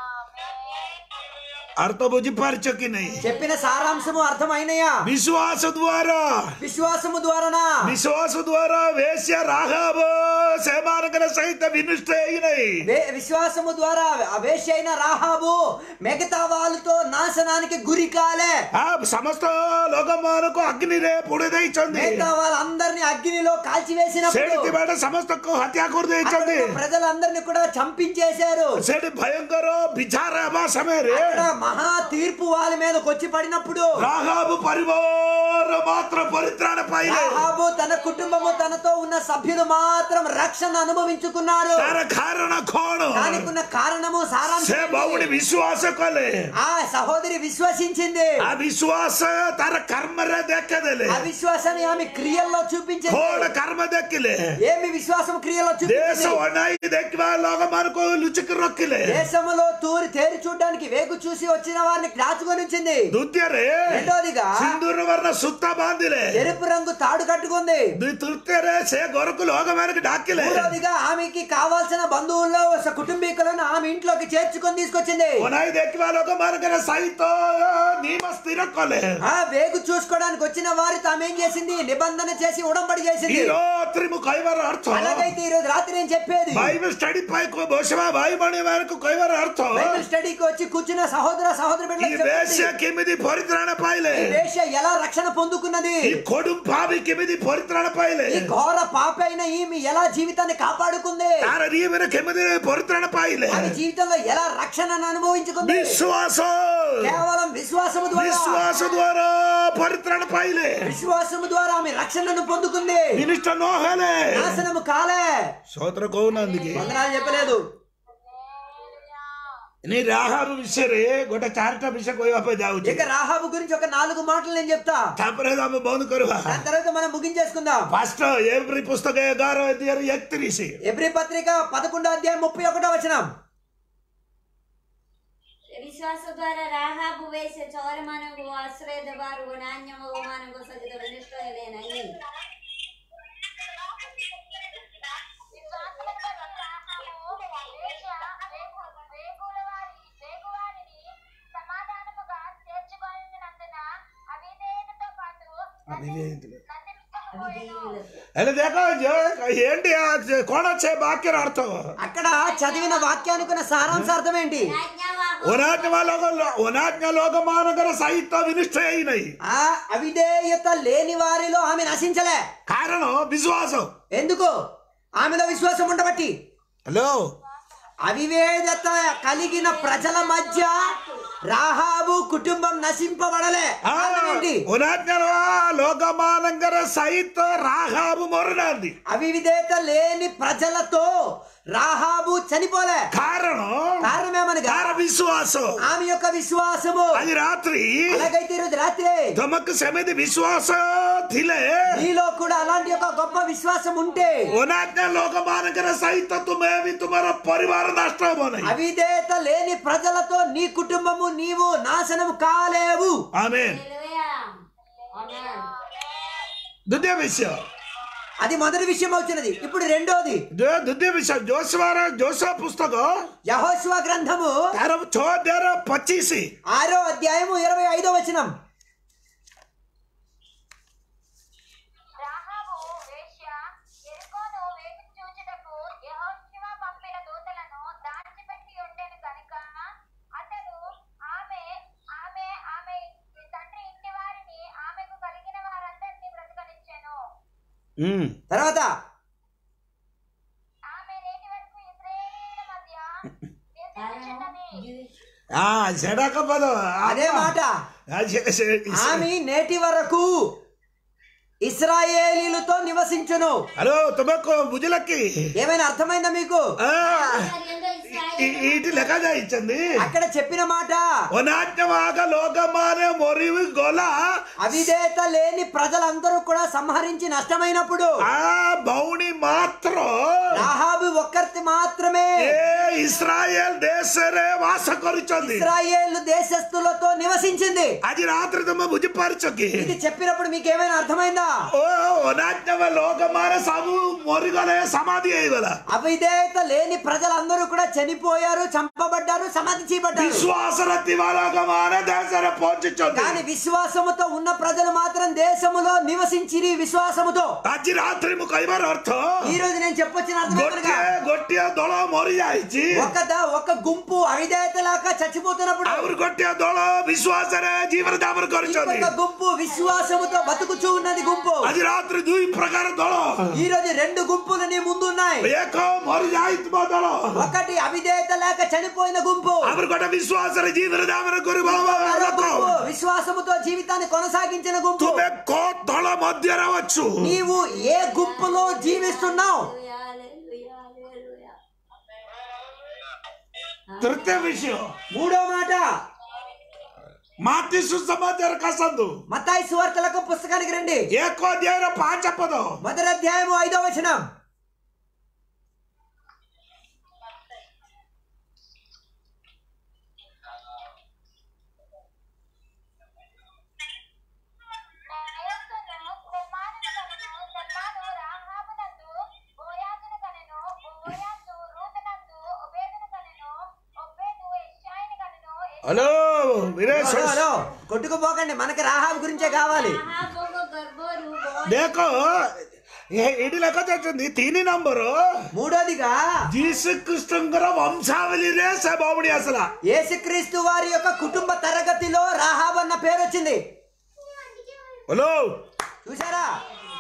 ଅର୍ଥ ବୁଝିପାରୁଛ କି ନାହିଁ చెప్పిన సారాంశము అర్థమైనయా ବିଶ୍ୱାସ ଦ୍ୱାରା విశ్వాసము ద్వారానా ବିଶ୍ୱାସ ଦ୍ୱାରା ବେଶ୍ୟ ରାଘବ ସେମାନଙ୍କର ସହିତ ବିନଷ୍ଟ ହେଇନାହିଁ వే- విశ్వాసము ద్వారా ఆ వేశ్య అయిన రాహాబు మిగతా వాళ్ళతో నాశనానికి గురి కాలే ఆ ସମସ୍ତ ଲୋକମାନଙ୍କୁ ଅଗ୍ନିରେ ପୋଡ଼ି ଦେଇଛନ୍ତି మిగతా వాళ్ళందరినీ అగ్నిలో కాల్చివేసినప్పుడు ସେଠି ଥିବା ସମସ୍ତଙ୍କୁ ହତ୍ୟା అక్కడ କରିଦେଇଛନ୍ତି ఉన్న ప్రజలందరినీ కూడా చంపించేశారు ସେଠି ଭୟଙ୍କର ବିଚାର ହେବା ସମୟରେ అక్కడ మహా తీర్పు వాళ్ళ మీదకి వచ్చి పడినప్పుడు రాహాబు పరివార మాత్రం పరిత్రాణ పైన రాహాబు తన కుటుంబము తనతో ఉన్న సభ్యులు మాత్రం రక్షణ అనుభవించుకున్నారు ତାର କାରଣ କଣ దానికి ఉన్న కారణము ସେ సారాంశం ଭଉଣୀ ବିଶ୍ୱାସ କଲେ ఆ సహోదరి విశ్వసించింది ఆ ବିଶ୍ୱାସ ତାର କର୍ମରେ ଦେଖେଇଦେଲେ ఆ విశ్వాసాన్ని ఆమె క్రియల్లో చూపించింది କଣ କର୍ମ ଦେଖିଲେ ఏమి విశ్వాసం క్రియలో ଦେଶ చూపించింది ଅନାଇ ଦେଖିବା ଲୋକମାନଙ୍କୁ ଲୁଚିକି ରଖିଲେ దేశములో తూరి తేరి చూడడానికి వేగు చూసి వచ్చిన వారిని దాచుకొని ఉంచింది ଦ୍ୱିତୀୟରେ రెండోదిగా ସିନ୍ଦୁର ବର୍ଣ୍ଣ ସୂତା ବାନ୍ଧିଲେ ఎరుపు రంగు తాడు కట్టుకుంది ଦୁଇ ତୃତୀୟରେ ସେ ଘରକୁ ଲୋକମାନଙ୍କୁ ଡାକିଲେ మూడోదిగా ఆమెకి కావాల్సిన బంధువుల్లో స- కుటుంబీకులను ఆమె ఇంట్లోకి చేర్చుకొని తీసుకొచ్చింది ଅନାଇ ଦେଖିବା ଲୋକମାନଙ୍କର ସହିତ ନିୟମ ସ୍ଥିର କଲେ ఆ వేగు చూసుకోవడానికి వచ్చిన వారితో ఆమె ఏం చేసింది నిబంధన చేసి ఉడంబడి ఈ చేసింది రాత్రి ମୁଁ କହିବାର ଅର୍ଥ అలాగైతే ఈ రోజు రాత్రి నేను చెప్పేది ବାଇବେଲ ଷ୍ଟଡି ପାଇଁ ବସିବା ଭାଇ ଭଉଣୀ ମାନଙ୍କୁ କହିବାର ଅର୍ଥ బైబిల్ స్టడీకి వచ్చి కూర్చున్న సహోదర సహోదరి ఈ బిడ్డలకు వేశ్య చెప్పండి. କେମିତି ପରିତ୍ରାଣ ପାଇଲେ ఈ వేశ్య ఎలా రక్షణ పొందుకున్నది ఈ కొడుం పాపి କେମିତି ପରିତ୍ରାଣ ପାଇଲେ ఈ ఘోర పాప అయిన ఈమె ఎలా జీవితాన్ని కాపాడుకుంది ତାର ନିୟମରେ କେମିତି ପରିତ୍ରାଣ ପାଇଲେ ఆమె జీవితంలో ఎలా రక్షణను అనుభవించుకుంది ବିଶ୍ୱାସ కేవలం విశ్వాసము ద్వారా విశ్వాస ద్వారా పరిత్రాణ పాయిలే విశ్వాసము ద్వారా ఆమె రక్షణను పొందుకుంది మినిస్టర్ నోహలే నాశనము కాలే సోదర కౌనందుకే వందనాలు చెప్పలేదు నీ రాహాబు విషୟରେ ଗୋଟେ ଚାରିଟା ବିଷୟ କହିବା ପାଇଁ ଯାଉଛି ఇక రాహాబు గురించి ఒక నాలుగు మాటలు నేను చెప్తా ତାପରେ ଆମେ ବନ୍ଦ କରିବା దాని తర్వాత మనం ముగించేసుకుందాం ଫାଷ୍ଟ ଏଭ୍ରି ପୁସ୍ତକ ଏଗାର ଏଗାର ଏକତିରିଶ ఎబ్రి పత్రిక పదకొండో అధ్యాయం ముప్పై ఒకటో వచనం ବିଶ୍ୱାସ ଦ୍ୱାରା ରାହାବୁ ବେଶ ଚୋରମାନଙ୍କୁ ଆଶ୍ରୟ ଦେବାରୁ ନାନ୍ୟ ଭଗବାନଙ୍କ ସହିତ ଘନିଷ୍ଠ ହେଲେ ନାହିଁ సమాధానముగా చేర్చుకున్నందున అవిధేయతతో పాటు నశింపకపోయెను. ହେଲେ ଦେଖ ଯେ- ఏంటి ఆ କଣ ଅଛି ବାକ୍ୟର ଅର୍ଥ అక్కడ చదివిన వాక్యానికి ఉన్న సారాంశార్థం ఏంటి ఆజ్ఞావాహు ଅନାజ్ఞ ଲୋକ ଅନାజ్ఞ ଲୋକମାନଙ୍କର ସହିତ ବିନିଷ୍ଠ ହେଇନାହିଁ ఆ అవిధేయత లేని వారిలో ఆమె నశించలే କାରଣ ବିଶ୍ୱାସ ఎందుకు ఆమెలో విశ్వాసం ఉండబట్టి ହ୍ୟାଲୋ అవివేదత కలిగిన ప్రజల మధ్య రాహాబు కుటుంబం నశింపబడలే కారణం ఏంటి ଅନାజ్ఞ ଲୋକମାନଙ୍କର ସହିତ ରାହାବୁ ମରୁନାହାନ୍ତି అవిధేయత లేని ప్రజలతో రాహాబు చనిపోలే କାରଣ కారణం ఏమనగా ତାର ବିଶ୍ୱାସ ఆమె యొక్క విశ్వాసము ଆଜି ରାତ୍ରି అలాగైతే ఈరోజు రాత్రి ତମକୁ ସେମିତି ବିଶ୍ୱାସ ଥିଲେ నీలో కూడా అలాంటి ఒక గొప్ప విశ్వాసం ఉంటే ଅନାజ్ఞ ଲୋକମାନଙ୍କର ସହିତ ତୁମେ ବି ତୁମର ପରିବାର ନଷ୍ଟ ହବ ନାହିଁ అవిధేయత లేని ప్రజలతో నీ కుటుంబము నీవు నాశనం కాలేవు ଆମେନ୍ హల్లెలూయా ఆమేన్ ଦ୍ୱିତୀୟ ବିଷୟ అది మొదటి విషయం అవుతున్నది ఇప్పుడు రెండోది ଦ୍ୱ- ଦ୍ୱିତୀୟ ବିଷୟ ଜୋସବାର ଜୋସ ପୁସ୍ତକ యహోశివ గ్రంథము ତାର ଛଅ ଅଧ୍ୟାୟର ପଚିଶ ఆరో అధ్యాయము ఇరవై ఐదో వచనం రాహాబు వేశ్య ఎరుకోను వేచి చూచుటకు యెహోషువ పంపిన దూతలను దాచిపెట్టి ఉండెను కనుక అతడు ఆమె ఆమె ఆమె తండ్రి ఇంటి వారిని ఆమెకు కలిగిన వారందరినీ బ్రతకనిచ్చెను తర్వాత ఆమె నేటి వరకు ఇశ్రాయేలీయుల మధ్య నివసించుచున్నది ସେଟା ପଦ అదే మాట ఆమె నేటి వరకు ఇస్రాయేలీలతో నివసించును హలో ତୁମକୁ ବୁଝିଲ କି ఏమైనా అర్థమైందా మీకు ఆ, ఎందో ఇస్రాయేల్ ఈ- ఈటి లెక్క ଯାଇଛନ୍ତି అక్కడ చెప్పిన మాట ଅନାజ్ఞଭାଗ ଲୋକମାନେ ମରିବି ଗଲା అవిధేయత లేని ప్రజలందరూ కూడా సంహరించి నష్టమైనప్పుడు ఆ ଭଉଣୀ ମାତ୍ର రాహాబు ఒక్కరిది మాత్రమే ଏ ଇସ୍ରାଏଲ ଦେଶରେ ବାସ କରିଛନ୍ତି ఇస్రాయేల్ దేశస్థులతో నివసించింది ଆଜି ରାତିରେ ତମେ ବୁଝିପାରୁଛ କି ఇది చెప్పినప్పుడు మీకు ఏమైనా అర్థమైందా ଓ ଅନାజ్ఞ ଲୋକମାନେ ସବୁ ମରିଗଲେ ସମାଧି ହେଇଗଲା అవిధేయత లేని ప్రజలందరూ కూడా చనిపోయారు చంపబడ్డారు సమాధి చేయబడ్డారు ବିଶ୍ୱାସରେ ଥିବା ଲୋକମାନେ ଦେଶରେ ପହଞ୍ଚିଛନ୍ତି కానీ విశ్వాసముతో ఉన్న ప్రజలు మాత్రం దేశములో నివసించిరి విశ్వాసముతో ଆଜି ରାତିରେ ମୁଁ କହିବାର ଅର୍ଥ ఈ రోజు నేను చెప్పొచ్చిన అర్థం ఏంటనగా, ଗୋଟିଏ ଗୋଟିଏ ଦଳ ମରିଯାଇଛି ఒక ద- ఒక గుంపు అవిధేయత లాగా చచ్చిపోతున్నప్పుడు ଆହୁରି ଗୋଟିଏ ଦଳ ବିଶ୍ୱାସରେ ଜୀବନ ଯାପନ କରିଛନ୍ତି ఇంకొక గుంపు విశ్వాసముతో బతుకుచూ ఉన్నది గుంపు ଆଜି ରାତିରେ ଦୁଇ ପ୍ରକାର ଦଳ ఈ రోజు రెండు గుంపులు నీ ముందున్నాయి ଏକ ମରିଯାଇଥିବା ଦଳ ఒకటి అవిధేయత లేక చనిపోయిన గుంపు ଆହୁରି ଗୋଟେ ବିଶ୍ୱାସରେ ଜୀବନ ଯାପନ କରିବା మరో ଲୋକ గుంపు విశ్వాసముతో జీవితాన్ని కొనసాగించిన గుంపు ତୁମେ କୋଉ ଦଳ ମଧ୍ୟରେ ଅଛୁ నీవు ఏ గుంపులో జీవిస్తున్నావు హల్లెలూయా హల్లెలూయా ତୃତୀୟ ବିଷୟ మూడో మాట ମାତି ସୁସମାଚାର କାସନ୍ତୁ మతాయి సువార్తలకు పుస్తకానికి రండి ଏକ ଅଧ୍ୟାୟର ପାଞ୍ଚ ପଦ మొదటి అధ్యాయము ఐదో వచనం నయోస్తును కుమారుని కనెను సల్మాను రాహాబునందు బోయాజును కనెను బోయాజు రూతునందు ఒబేదును కనెను ఒబేదు యెష్షాయిని కనెను హలో మీరే హలో, హలో కొట్టుకుపోకండి మనకి రాహాబు గురించే కావాలి రాహాబుకు గర్భరు బోయ ଦେଖ ଏଇଠି ଲେଖା ଯାଇଛନ୍ତି ତିନି ନମ୍ବର మూడోదిగా ଯୀଶୁ କୃଷ୍ଣଙ୍କର ବଂଶାବଳୀରେ ସେ ଭଉଣୀ ଆସିଲା యేసుక్రీస్తు వారి యొక్క కుటుంబ తరగతిలో రాహాబ్ అన్న పేరు వచ్చింది హలో చూసారా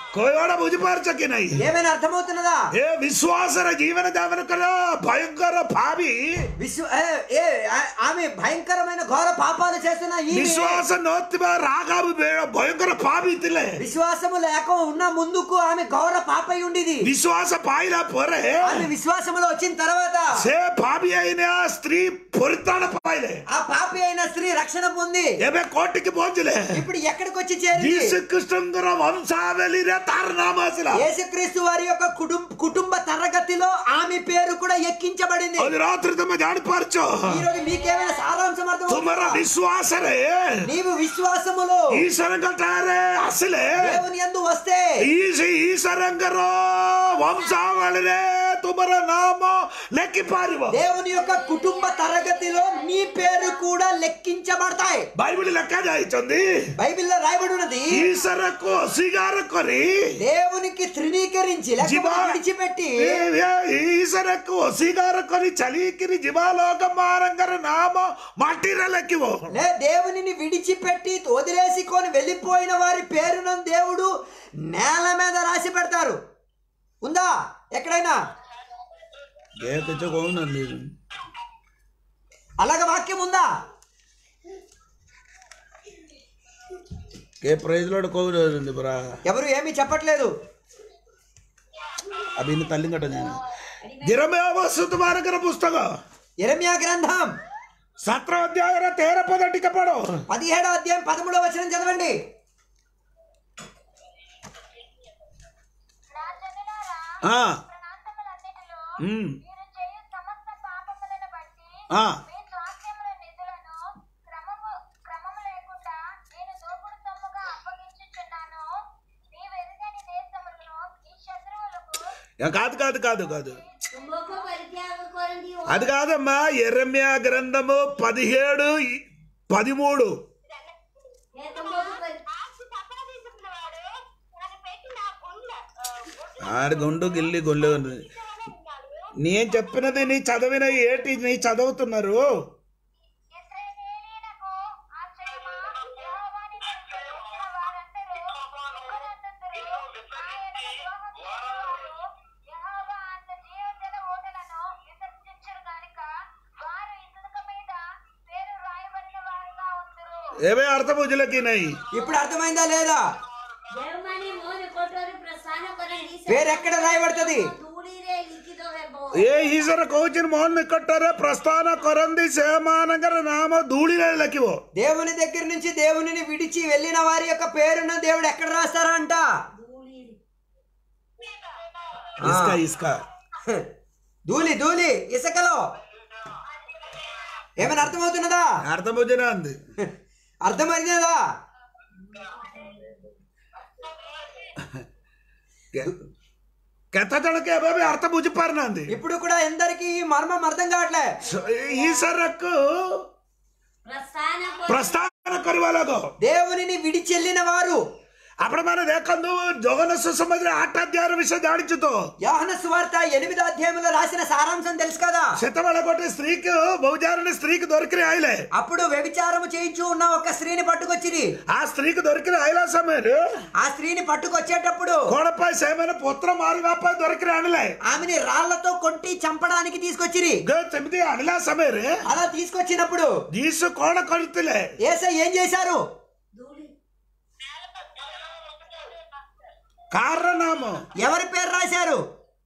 कोई बुझिपार्छ कि नहीं ఏమైనా అర్థమవుతున్నదా ఏ విశ్వాసర జీవన దావన కల భయంకర భావి విశ్వ ఏ, ఏ, ఆ- ఆమె భయంకరమైన ఘోర పాపాలు చేస్తున్న ఈ విశ్వాಸ ನೋತ್ತಿಬ ರಾಗಾಬು ಬೇಡ ಭಯಂಕರ ಪಾಪಿ ಇತ್ತಿಲ್ಲ విశ్వాసము లేక ఉన్న ముందుకు ఆమె ఘోర పాపై ఉండేది విశ్వాಸ ಪಾಯಿಲ ಪೊರೆ ఆమె విశ్వాసములో వచ్చిన తర్వాత సే పాపి అయిన స్త్రీ పొరితాడ పాయిలే ఆ పాపి అయిన స్త్రీ రక్షణ పొంది ఏమే కోటికి పోంచులే ఇప్పుడు ఎక్కడికి వచ్చి చేరింది జీసుకృష్ణంగర వంశావళిరే తార నామాసల యేసుక్రీస్తు వారి యొక్క కుటుంబ కుటుంబ తరగతిలో ఆమె పేరు కూడా ఎక్కించబడింది అది రాత్రి తమ జాడిపార్చో ఈ రోజు మీకేమైనా సారాంశం తుమర అర్థం విశ్వాసరే నీవు విశ్వాసములో ఈశ్వరం కట్టారే అసలే దేవుని యందు వస్తే ಈಶ ಈಶ್ವರಂಗರ ವಂಶಾವಳಿರೆ ತುಮರ ನಾಮ ಲೆಕ್ಕಿ ಪಾರಿವ దేవుని యొక్క కుటుంబ తరగతిలో నీ పేరు కూడా లెక్కించబడతాయి బైబిల్ లెక్క జాయిచుంది బైబిల్లో రాయబడి ఉన్నది ఈశ్వరకు సిగార కొరి దేవునికి త్రినీకరించి లేకపోతే జీవా- విడిచిపెట్టి ఈశ్వరకు సిగార కొరి చలికిరి జివాలోక మారంగర నామ మట్టిర లెక్కివో లే దేవునిని విడిచిపెట్టి వదిలేసుకొని వెళ్ళిపోయిన వారి పేరును దేవుడు నేల మీద రాసి పెడతారు ఉందా ఎక్కడైనా ఏ తెచ్చుకోనండి అలాగ వాక్యం ఉందా ఏ ప్రైజ్ లో కోవిడ్ బ్రా ఎవరు ఏమీ చెప్పట్లేదు అవి ఇన్ని తల్లి కట్ట నేను ಗಿರಮೇವ ಸುತಮಾರಕರ ಪುಸ್ತಕ ఎరమ్యా గ్రంథం ಸತ್ರ ಅಧ್ಯಾಯರ ತೇರ ಪದ ಟಿಕಪಡು పదిహేడో అధ్యాయం పదమూడో వచనం చదవండి నా జనులారా ఆ ప్రాంతములన్నిటిలో ఉమ్, మీరు చేయు సమస్త పాపములను బట్టి ఆ మీ స్వాస్థ్యముల నిధులను క్రమము క్రమము లేకుండా నేను దోపుడు సొమ్ముగా అప్పగించుచున్నాను నీవు ఎరుగని దేశములను ఈ శత్రువులకు యా, కాదు కాదు కాదు కాదు తుమ్మకు పరిత్యాగ కొరంది అది కాదమ్మా ఎర్రమ్యా గ్రంథము పదిహేడు ఈ- పదిమూడు ఏ తుమ్మకు పరి ఆస్తి సంపాదించుకున్నవాడు తనకు పెట్టిన గుండె ఆడి గుండు గిల్లి గొల్లు నేను చెప్పినది నీ చదివిన ఏటి నీ చదువుతున్నారు ఇశ్రాయేలీయులకు ఆశ్రయమా యెహోవాని ప్రేమించిన వారందరూ దుఃఖనందుతురు. ఆయనకు ద్రోహం చేసేవారు యెహోవా అన్న జీవజల ఊటలను విసర్జించురు గనుక వారు ఇసుక మీద పేరు రాయబడిన వారుగా ఉందురు ఏవే అర్థభుజులకి నై ఇప్పుడు అర్థమైందా లేదా దేవమాని మోని కోటోరు ప్రస్థాన కొరంది పేరు ఎక్కడ రాయబడుతుంది దూడిరే లిఖితో వెబో ఏ ఈశ్వర కోచిన మోహన్ నికట్టారే ప్రస్థాన కొరంది సేమానగర నామ ధూళిలే లెక్కివో దేవుని దగ్గర నుంచి దేవునిని విడిచి వెళ్ళిన వారి యొక్క పేరును దేవుడు ఎక్కడ రాస్తారంట దూడి ఇస్కా ఇస్కా ధూళి ధూళి ఇసుకలో ఏమైనా అర్థమవుతున్నదా అర్థభుజన అంది అర్థమైందా ಕೆತ್ತ ಜನಕ್ಕೆ ಅಬ್ಬೆ ಅರ್ಥ ಬುಜಿಪಾರ್ನ ಅಂದಿ ఇప్పుడు కూడా ఎందరికి ఈ మర్మం అర్థం కావట్లే ఈశ్వరకు ప్రస్థాన ಪ್ರಸ್ಥಾನ ಕರಿವಾಲಾಗೋ దేవునిని విడిచి వెళ్ళిన వారు అప్పుడు మన దేకందు జోగన సుసముద్ర ఆటాధ్యాయ విషయం జాడించుతో యోహన సువార్త ఎనిమిదో అధ్యాయంలో రాసిన సారాంశం తెలుసు కదా శతమల కొట్టి స్త్రీకి బహుజారుని స్త్రీకి దొరికిన ఆయలే అప్పుడు వ్యభిచారము చేయించు ఉన్న ఒక స్త్రీని పట్టుకొచ్చిరి ఆ స్త్రీకి దొరికిన ఆయల సమయం ఆ స్త్రీని పట్టుకొచ్చేటప్పుడు కోడపై సేమైన పుత్ర మారివాపై దొరికిన అనిలే ఆమెని రాళ్లతో కొట్టి చంపడానికి తీసుకొచ్చిరి చెబితే అనిలా సమయం అలా తీసుకొచ్చినప్పుడు దీసు కోడ కొడుతులే ఏసై ఏం చేశారు దూడి కారణము ఎవరి పేరు రాశారు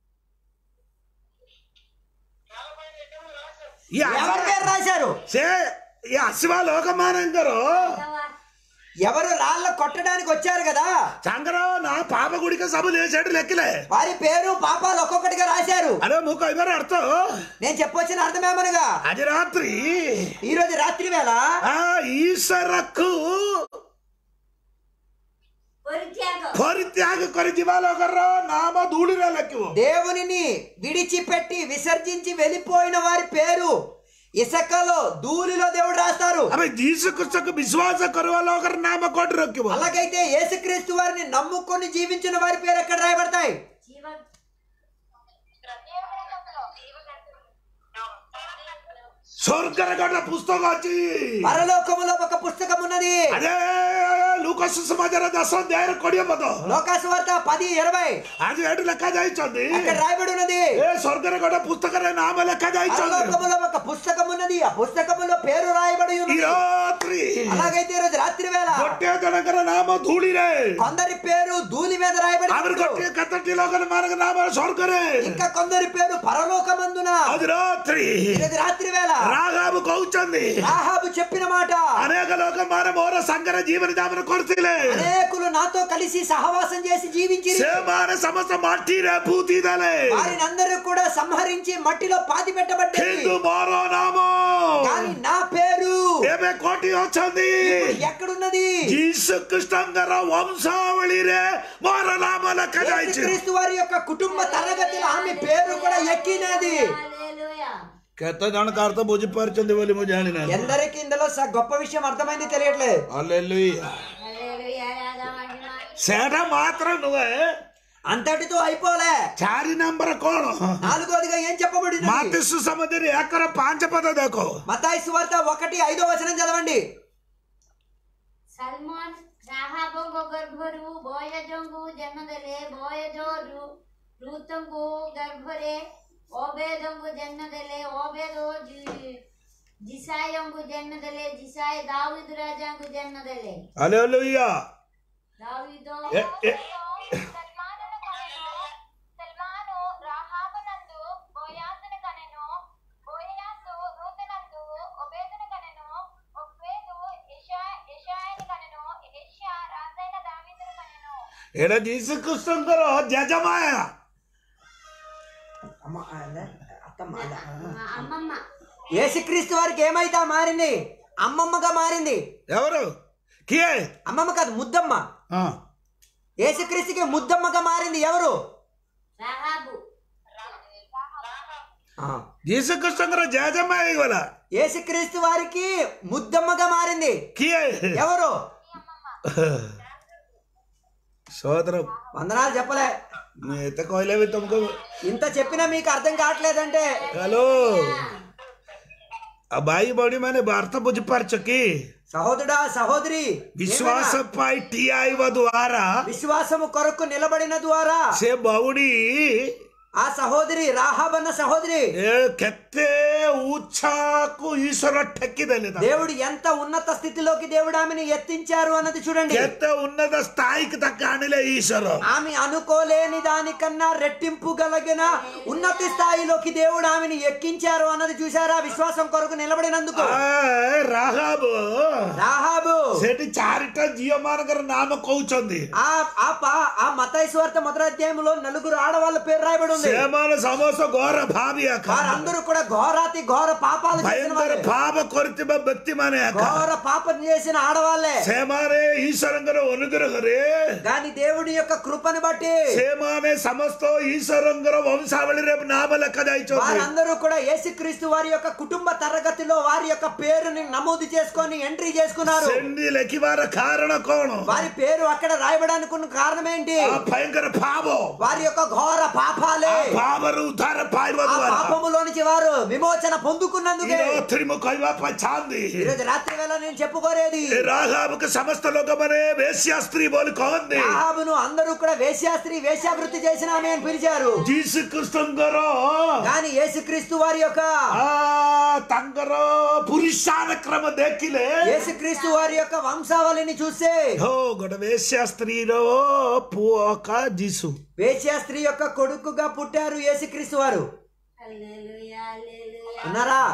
ఈ ఎవరి పేరు రాశారు సే ఈ అశివ లోకమానంగరు ఎవరు రాళ్ళ కొట్టడానికి వచ్చారు కదా చంద్రం నా పాప గుడికి సభ చేసాడు లెక్కలే వారి పేరు పాపాలు ఒక్కొక్కటిగా రాశారు అదే ముఖ ఇవరు అర్థం నేను చెప్పొచ్చిన అర్థమేమనగా అది రాత్రి ఈ రోజు రాత్రి వేళ ఆ ఈశ్వరకు పరిత్యాగ పరిత్యాగ కొరి జీవాలోకర్రో నామ ధూళిరా లెక్కు దేవునిని విడిచిపెట్టి విసర్జించి వెళ్ళిపోయిన వారి పేరు ఇసకలో ధూళిలో దేవుడు రాస్తారు అవి జీసుకృష్ణకు విశ్వాస కొరవలోకర్ నామ కోటి రొక్కివు అలాగైతే యేసుక్రీస్తు వారిని నమ్ముకొని జీవించిన వారి పేరు ఎక్కడ రాయబడతాయి జీవ స్వర్గర గొడ్డ పుస్తకం వచ్చి పరలోకములో ఒక పుస్తకం ఉన్నది అదే లూకస్ సమాచార దశ దేర కొడియబోదు లోకాసు వార్త పది ఇరవై అది ఏడు లెక్క జాయించండి అక్కడ రాయబడి ఉన్నది ఏ స్వర్గర గొడ్డ పుస్తకరే నామ లెక్క జాయించండి పరలోకములో ఒక పుస్తకం ఉన్నది ఆ పుస్తకములో పేరు రాయబడి ఈ ఉన్నది రాత్రి అలాగైతే ఈ రోజు రాత్రి వేళ కొట్టే దొనకర నామ ధూళిరే కొందరి పేరు ధూళి మీద రాయబడి ఆవిడ ఉన్నది. కొట్టే కత్తటిలో కన మానక నామ స్వర్గరే ఇంకా కొందరి పేరు పరలోకమందున అది రాత్రి ఈరోజు రాత్రి వేళ రాగాము కౌచంది రాహాబు చెప్పిన మాట అనేక లోక మాన మోర సంగర జీవన జామన కొరతిలే అనేకులు నాతో కలిసి సహవాసం చేసి జీవించి సేమాన సమస్త మట్టిరే పూతిదలే వారిని అందరూ కూడా సంహరించి మట్టిలో పాతి పెట్టబడ్డారు హిందూ మోరో నామో కానీ నా పేరు ఏమే కోటి వచ్చింది ఎక్కడున్నది జీసు కృష్ణంగర వంశావళిరే మోర నామ లెక్క జాయించి క్రీస్తు వారి యొక్క కుటుంబ తరగతిలో ఆమె పేరు కూడా ఎక్కినది హల్లెలూయా କେତେ ଜଣ କାହାର ତ ବୁଝିପାରୁଛନ୍ତି ବୋଲି ମୁଁ ଜାଣିନାହିଁ ఎందరికి ఇందులో స- గొప్ప విషయం అర్థమైంది తెలియట్లేదు ହଲେଲୁୟା హల్లెలూయా రాజా మహిమ సేట మాత్రం నువ్వే అంతటితో అయిపోలే చారి నంబర్ కోణ నాలుగోదిగా ఏం చెప్పబడింది మాతిస్సు సముద్రి ఎకర పాంచ పద దేకో మతాయి సువార్త ఒకటి ఐదో వచనం చదవండి ସଲମନ ରାହାବଙ୍କ ଗର୍ଭରୁ ବୟଜଙ୍କୁ ଜନ୍ମ ଦେଲେ ବୟଜ ରୁ- ଋତଙ୍କୁ ଗର୍ଭରେ ଅବେଦଙ୍କୁ ଜନ୍ମ ଦେଲେ ଅବେଦ ଜି- ଜିସାୟଙ୍କୁ ଜନ୍ମ ଦେଲେ ଜିସାୟ ଦାଉଦ ରାଜାଙ୍କୁ ଜନ୍ମ ଦେଲେ హల్లెలూయా ଦାଉଦ ఏ ఏ సల్మానును కనెను సల్మాను రాహాబునందు బోయాసును కనెను బోయాసు రూతునందు ఒబేదును కనెను ఒబేదు ఇషా ఇషాయను కనెను ఇషా రాజైన దావీదును కనెను ଏଇଟା ଯୀଶୁ କୃଷ୍ଣଙ୍କର ଜେଜମାୟ అమ్మమ్మ యేసుక్రీస్తు వారికి ఏమైతే మారింది అమ్మమ్మగా మారింది ఎవరు కియే అమ్మమ్మ కాదు ముద్దమ్మ ఆ. యేసుక్రీస్తుకి ముద్దమ్మగా మారింది ఎవరు రాహాబు ఆ. ଯୀଶୁ କୃଷ୍ଣଙ୍କର ଜେଜମାୟ ହେଇଗଲା యేసుక్రీస్తు వారికి ముద్దమ్మగా మారింది କିଏ ఎవరు ସୋଦର వందనాలు చెప్పలే ମୁଁ ଏତେ କହିଲେ ବି ତମକୁ ఇంత చెప్పినా మీకు అర్థం కావట్లేదంటే ହ୍ୟାଲୋ ଆଉ ଭାଇ ଭଉଣୀ ମାନେ ବାର୍ତ୍ତା ବୁଝିପାରୁଛ କି సహోదరుడా సహోదరి ବିଶ୍ୱାସ ఏమైనా ପାଇଁ ଠିଆ ହେବା ଦ୍ୱାରା విశ్వాసము కొరకు నిలబడిన ద్వారా ସେ ଭଉଣୀ ఆ సహోదరి రాహాబన్న సహోదరి ଏ କେତେ ଉଚ୍ଚକୁ ଈଶ୍ୱର ଟେକି ଦେଲେ ତାକୁ। దేవుడు ఎంత ఉన్నత స్థితిలోకి దేవుడు ఆమెను ఎత్తించారు అన్నది చూడండి କେତେ ଉନ୍ନତ ସ୍ଥାୟୀకి ତାକୁ ଆଣିଲେ ଈଶ୍ୱର ఆమె అనుకోలేని దానికన్నా రెట్టింపు కలిగిన ఉన్నతి స్థాయిలోకి దేవుడు ఆమెను ఎక్కించారు అన్నది చూసారా విశ్వాసం కొరకు నిలబడినందుకు ଆ, ରାହାବ రాహాబు ସେଠି ଚାରିଟା ଝିଅ ମାନଙ୍କର ନାମ କହୁଛନ୍ତି ఆ ఆ పా- ఆ మతాయి స్వార్థ మొదటి అధ్యాయంలో నలుగురు ఆడవాళ్ళ పేరు రాయబడి ఉంది ସେମାନେ ସମସ୍ତ ଘର ଭାବିଆ వారందరూ కూడా ఘోరాతి ఘోర పాపాలు చేసిన ଭୟଙ୍କର వారే ଭାବ କରିଥିବା ବ୍ୟକ୍ତି ମାନେ ఘోర పాపం చేసిన ఆడవాళ్ళే ସେମାନେ ଈଶ୍ୱରଙ୍କର ଅନୁଗ୍ରହରେ కానీ దేవుడి యొక్క కృపను బట్టి ସେମାନେ ସମସ୍ତ ଈଶ୍ୱରଙ୍କର ବଂଶାବଳୀରେ ନାମ ଲେଖା ଯାଇଛନ୍ତି వారందరూ కూడా యేసుక్రీస్తు వారి యొక్క కుటుంబ తరగతిలో వారి యొక్క పేరుని నమోదు చేసుకొని ఎంట్రీ చేసుకున్నారు ସେମିତି ଲେଖିବାର କାରଣ କଣ వారి పేరు అక్కడ రాయబడానికి ఉన్న కారణం ఏంటి ఆ భయంకర భాବ వారి యొక్క ఘోర పాపాలే ఆ భాବରୁ ఉଦ୍ଧାର ପାଇବା ఆ ଦ୍ୱାରା పాపములోనికి వారు విమోచన పొందుకున్నందుకే ରାତ୍ରି ମୁଁ କହିବା ପାଇଁ ଚାହାନ୍ତି ఈరోజు రాత్రి వేళ నేను చెప్పుకోరేది ଏ ରାଘବକୁ ସମସ୍ତ ଲୋକମାନେ ବେଶ୍ୟା ସ୍ତ୍ରୀ ବୋଲି କହନ୍ତି రాహాబును అందరూ కూడా వేశ్యాస్త్రీ వేశ్యావృత్తి చేసిన ఆమె అని పిలిచారు ଯୀଶୁ କୃଷ୍ଣଙ୍କର కానీ యేసుక్రీస్తు వారి యొక్క ଆ, ତାଙ୍କର ପୁରୁଷାନ କ୍ରମ ଦେଖିଲେ యేసుక్రీస్తు వారి యొక్క వంశావళిని చూస్తే ହଉ ଗୋଟେ ବେଶ୍ୟା ସ୍ତ୍ରୀର ପୁଅ କା ଯୀଶୁ వేశ్యా స్త్రీ యొక్క కొడుకుగా పుట్టారు యేసుక్రీస్తు వారు హల్లెలూయా హల్లెలూయా ఉన్నారా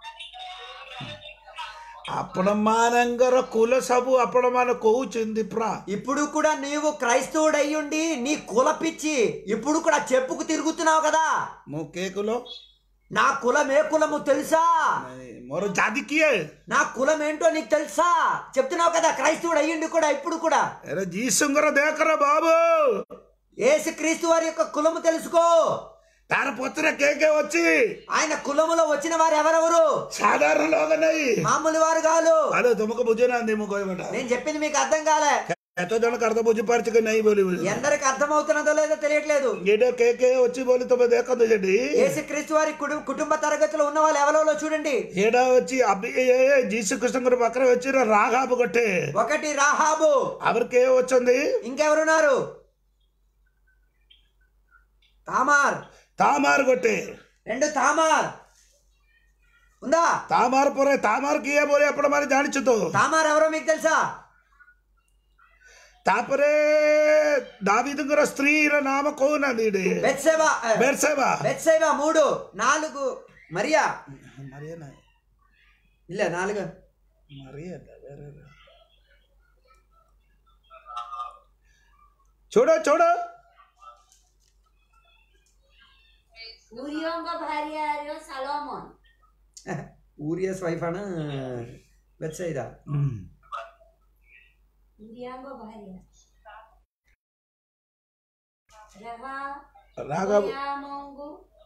ଆପଣ ମାନଙ୍କର କୁଲ ସବୁ ଆପଣ ମାନେ କହୁଛନ୍ତି ପ୍ରା ఇప్పుడు కూడా నీవు క్రైస్తవుడయ్యుండి నీ కుల పిచ్చి ఇప్పుడు కూడా చెప్పుకు తిరుగుతున్నావు కదా ମୁଁ କେ କୁଲ నా కులం ఏ కులము తెలుసా ମୋର ଜାତି କିଏ నా కులం ఏంటో నీకు తెలుసా చెప్తున్నావు కదా క్రైస్తవుడు అయ్యుండి కూడా ఇప్పుడు కూడా ଏରେ ଯୀଶୁଙ୍କର ଦେହକର ବାବୁ యేసుక్రీస్తు వారి యొక్క కులము తెలుసుకో ତାର ପଛରେ କେ କେ ଅଛି ఆయన కులములో వచ్చిన వారు ఎవరెవరు ସାଧାରଣ ଲୋକ ନାଇଁ మామూలు వారు కాదు ଆରେ ତୁମକୁ ବୁଝୁନାହାନ୍ତି ମୁଁ କହିବାଟା నేను చెప్పింది మీకు అర్థం కాలే ఎతో జనకు అర్థం బుజ్జిపరచుకు నై బోలి బోలి ఎందరికి అర్థమవుతున్నదో లేదో తెలియట్లేదు ఏడో కేకే వచ్చి బోలి తొమ్మిది దేకందు చెడి యేసుక్రీస్తు వారి కుటుంబ కుటుంబ తరగతిలో ఉన్న వాళ్ళు ఎవరో చూడండి ఏడా వచ్చి అబ్బి జీసు కృష్ణ గారి పక్కన వచ్చి రాఘాబు కొట్టే ఒకటి రాహాబు అవరికి వచ్చింది ఇంకెవరున్నారు తామార్ తామారు కొట్టే రెండు తామార్ ఉందా तामार पर है तामार किए बोले अपने मारे जानी तो తామార్ ఎవరో మీకు తెలుసా तापरे దావీదుగర స్త్రీ నామ కోనది బెత్సెబా బెర్సెబా బెత్సెబా మూడు నాలుగు మరియా మరియనా ಇಲ್ಲ నాలుగు మరియా వేరే చూడు చూడు ఊరియోంగ భార్య ఆర్యో సలోమోన్ ఊరియస్ వైఫ్ అన బెత్సైదా ఊరియాంగ భార్య రహా రాఘవ ఊరియామోంగు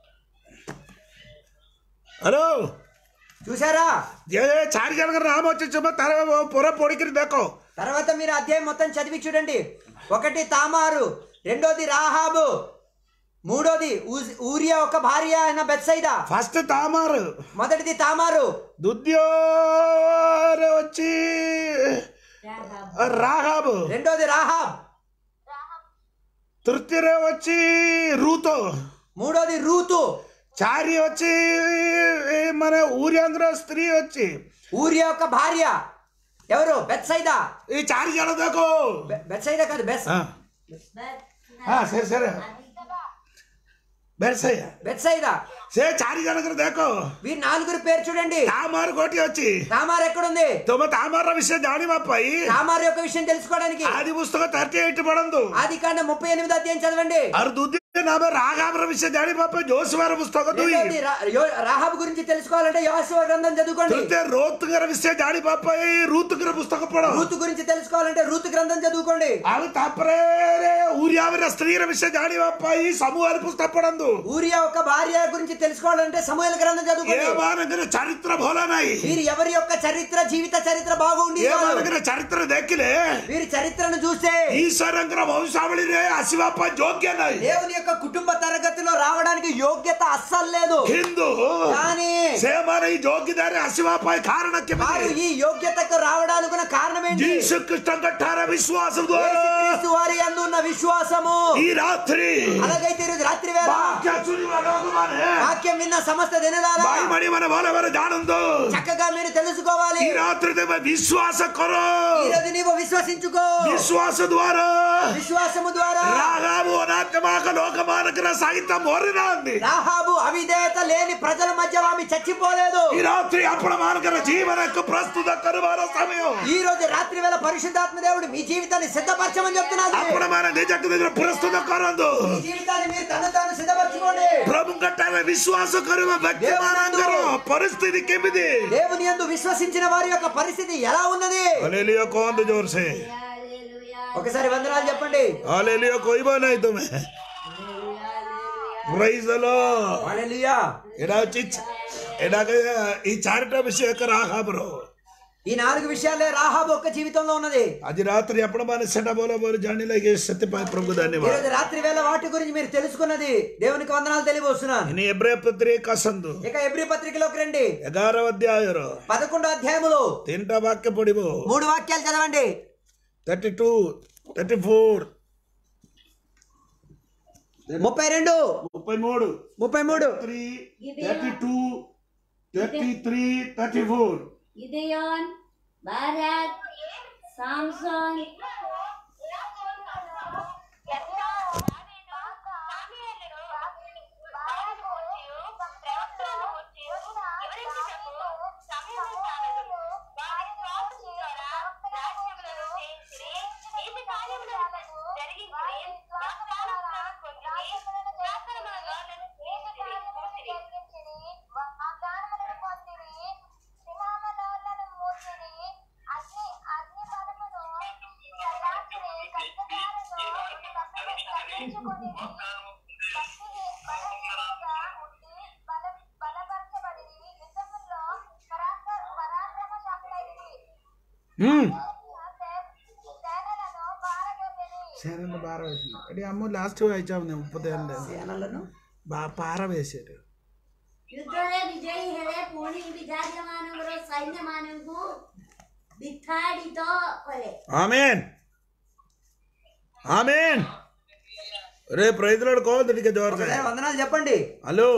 హలో చూసారా ఏ చారి జనగర నామ వచ్చి చుమ్మ తర పొర పొడికిరి దేకో తర్వాత మీరు అధ్యాయం మొత్తం చదివి చూడండి ఒకటి తామారు రెండోది రాహాబు మూడోది ఊజ్- ఊరియా ఒక భార్య అయిన బెత్సైదా ఫస్ట్ తామారు మొదటిది తామారు దుద్యోర వచ్చి రాఘవ రాఘాబు రెండోది రాహాబ్ తృతీయ వచ్చి రూతో మూడోది రూతు చారి వచ్చి ఈ మన ఊరంధ్ర స్త్రీ వచ్చి ఊరియా ఒక భార్య ఎవరు బెత్సైదా ఈ చారి జన దేకో బె- బెత్సైదా కాదు బెస్ ఆ, ఆ, సరే సరే బెర్సయ్య బెత్సైదా సే చారి జనగర దేకో వీరి నాలుగురు పేరు చూడండి తామారు కోటి వచ్చి తామార్ ఎక్కడుంది తమ తామార విషయం జాని మాపాయి తామార్ యొక్క విషయం తెలుసుకోవడానికి ఆది పుస్తకం థర్టీ ఎయిట్ పడందు ఆది కాండ ముప్పై ఎనిమిది అధ్యాయం చదవండి అరు దుద్ది నామ రాఘాబర విషయం జాని మాపాయి జోసువార పుస్తకం దుయి రెండోది రా- యో- రాహాబు గురించి తెలుసుకోవాలంటే యోహోషువ గ్రంథం చదువుకోండి తృతీయ రోత్తుగర విషయం జాని మాపాయి రూతుగర పుస్తకం పడ రూతు గురించి తెలుసుకోవాలంటే రూతు గ్రంథం చదువుకోండి అవి తప్పరే ఊర్యావర స్త్రీల విషయం జాని మాపాయి సమూహాల పుస్తకం పడందు ఊరియా ఒక భార్య గురించి తెలుసుకోవాలంటే సమూహల గ్రంథం ఏ చదువుకోండి మానగర చరిత్ర భోలనాయి వీరు ఎవరి యొక్క చరిత్ర జీవిత చరిత్ర బాగుండి ఏ మానగర చరిత్ర దక్కిలే వీరి చరిత్రను చూస్తే ఈశ్వరంగర వంశావళినే అశివప్ప జోగ్యనాయి దేవుని యొక్క కుటుంబ తరగతిలో రావడానికి యోగ్యత అస్సలు లేదు ಹಿಂದೂ కానీ ಸೇಮನ ಈ ಜೋಗಿದಾರೆ ಹಸಿವಾಪಾಯ ಕಾರಣಕ್ಕೆ వారు ఈ యోగ్యతకు రావడానికి ఉన్న కారణం ఏంటి ಜೀಸು ಕೃಷ್ಣ ಕಟ್ಟಾರ ವಿಶ್ವಾಸ యేసుక్రీస్తు వారి యందు ఉన్న విశ్వాసము ಈ ರಾತ್ರಿ అలాగైతే ఈరోజు రాత్రి వేళ ವಾಕ್ಯ ಸುರಿಯುವಾಗ ಹೋಗುವಾನೆ. వాక్యం విన్న సమస్త దినలారా ಬಾಯಿ ಮಣಿ ಮನ ಬೋಲವರ ಜಾಣಂದು చక్కగా మీరు తెలుసుకోవాలి ಈ ರಾತ್ರಿ ದೇವ ವಿಶ್ವಾಸ ಕೊರೋ ఈ రోజు నీవు విశ్వసించుకో ವಿಶ್ವಾಸ ದ್ವಾರ విశ్వాసము ద్వారా రాగాము అనాత్మాక లోకమానకర సాగిత మోరిన ఉంది రాహాబు అవిధేయత లేని ప్రజల మధ్య ఆమె చచ్చిపోలేదు ఈ రాత్రి అప్పుడు మానకర జీవనకు ప్రస్తుత కరువార సమయం ఈ రోజు రాత్రి వేళ పరిశుద్ధాత్మ దేవుడు మీ జీవితాన్ని సిద్ధపరచమని చెప్తున్నాడు అప్పుడు మన నిజకు దగ్గర ప్రస్తుత కొరందు మీ జీవితాన్ని మీరు తను తాను సిద్ధపరచుకోండి ప్రభు కట్టాల విశ్వాಸ ಕರುವ ವ್ಯಕ್ತಿ ಮಾನಂಗರ ಪರಿಸ್ಥಿತಿ ಕೆಮ್ಮಿದೆ దేవుని యందు విశ్వసించిన వారి యొక్క పరిస్థితి ఎలా ఉన్నది ಅಲೆಲಿಯೋ ಕೋಂದು ಜೋರ್ಸೆ హల్లెలూయా ఒకసారి వందనాలు చెప్పండి ಅಲೆಲಿಯೋ ಕೊಯ್ಬೋನ ತುಮೆ ಪ್ರೈಸ್ ಅಲೋ హల్లెలూయా. ಎಡಾ ಚಿಚ್ ಎಡಾಗ ಈ ಚಾರಿಟ ವಿಷಯಕ ರಾಹಾಬ್ರು ఈ నాలుగు విషయాలే రాహాబు ఒక్క జీవితంలో ఉన్నది అది రాత్రి అప్పుడు మన సెట బోల బోలు జానిలాగే సత్యపాయ ప్రభు ఈ ధన్యవాద రోజు రాత్రి వేళ వాటి గురించి మీరు తెలుసుకున్నది దేవునికి వందనాలు తెలియవస్తున్నాను ಇನ್ನು ಎಬ್ರೇ ಪತ್ರಿಕ ಸಂದು ఇక ఎబ్రి పత్రికలోకి రండి ಎಗಾರವ ಅಧ್ಯಾಯರು పదకొండో అధ్యాయములు ತಿಂಟ ವಾಕ್ಯ ಪಡಿಬು మూడు వాక్యాలు చదవండి ತರ್ಟಿ ಟೂ ತರ್ಟಿ ಫೋರ್ ముప్పై రెండు ముప్పై మూడు ముప్పై మూడు three thirty two thirty three thirty four గిదెయోన్ బారాక్ సామ్సోన్ సేనలను సేనలు బార వేసిన ఎడి అమ్మ లాస్ట్ అయిచాము ముప్పై ఏళ్ళు సేనలను బా పార వేసారు ಯುದ್ಧರೇ ವಿಜಯಿ ಹೆಳೆ ಪೂಣಿ ವಿಜಾಯಮಾನವರ ಸೈನ್ಯಮಾನଙ୍କୁ ಬಿತ್ತಾಡಿತೋ ಕೊಲೆ ఆమెన్ ఆమెన్ రే ప్రైజ్లాడు కోవద్దు జోర్ ఒకసారి వందనాలు చెప్పండి హలో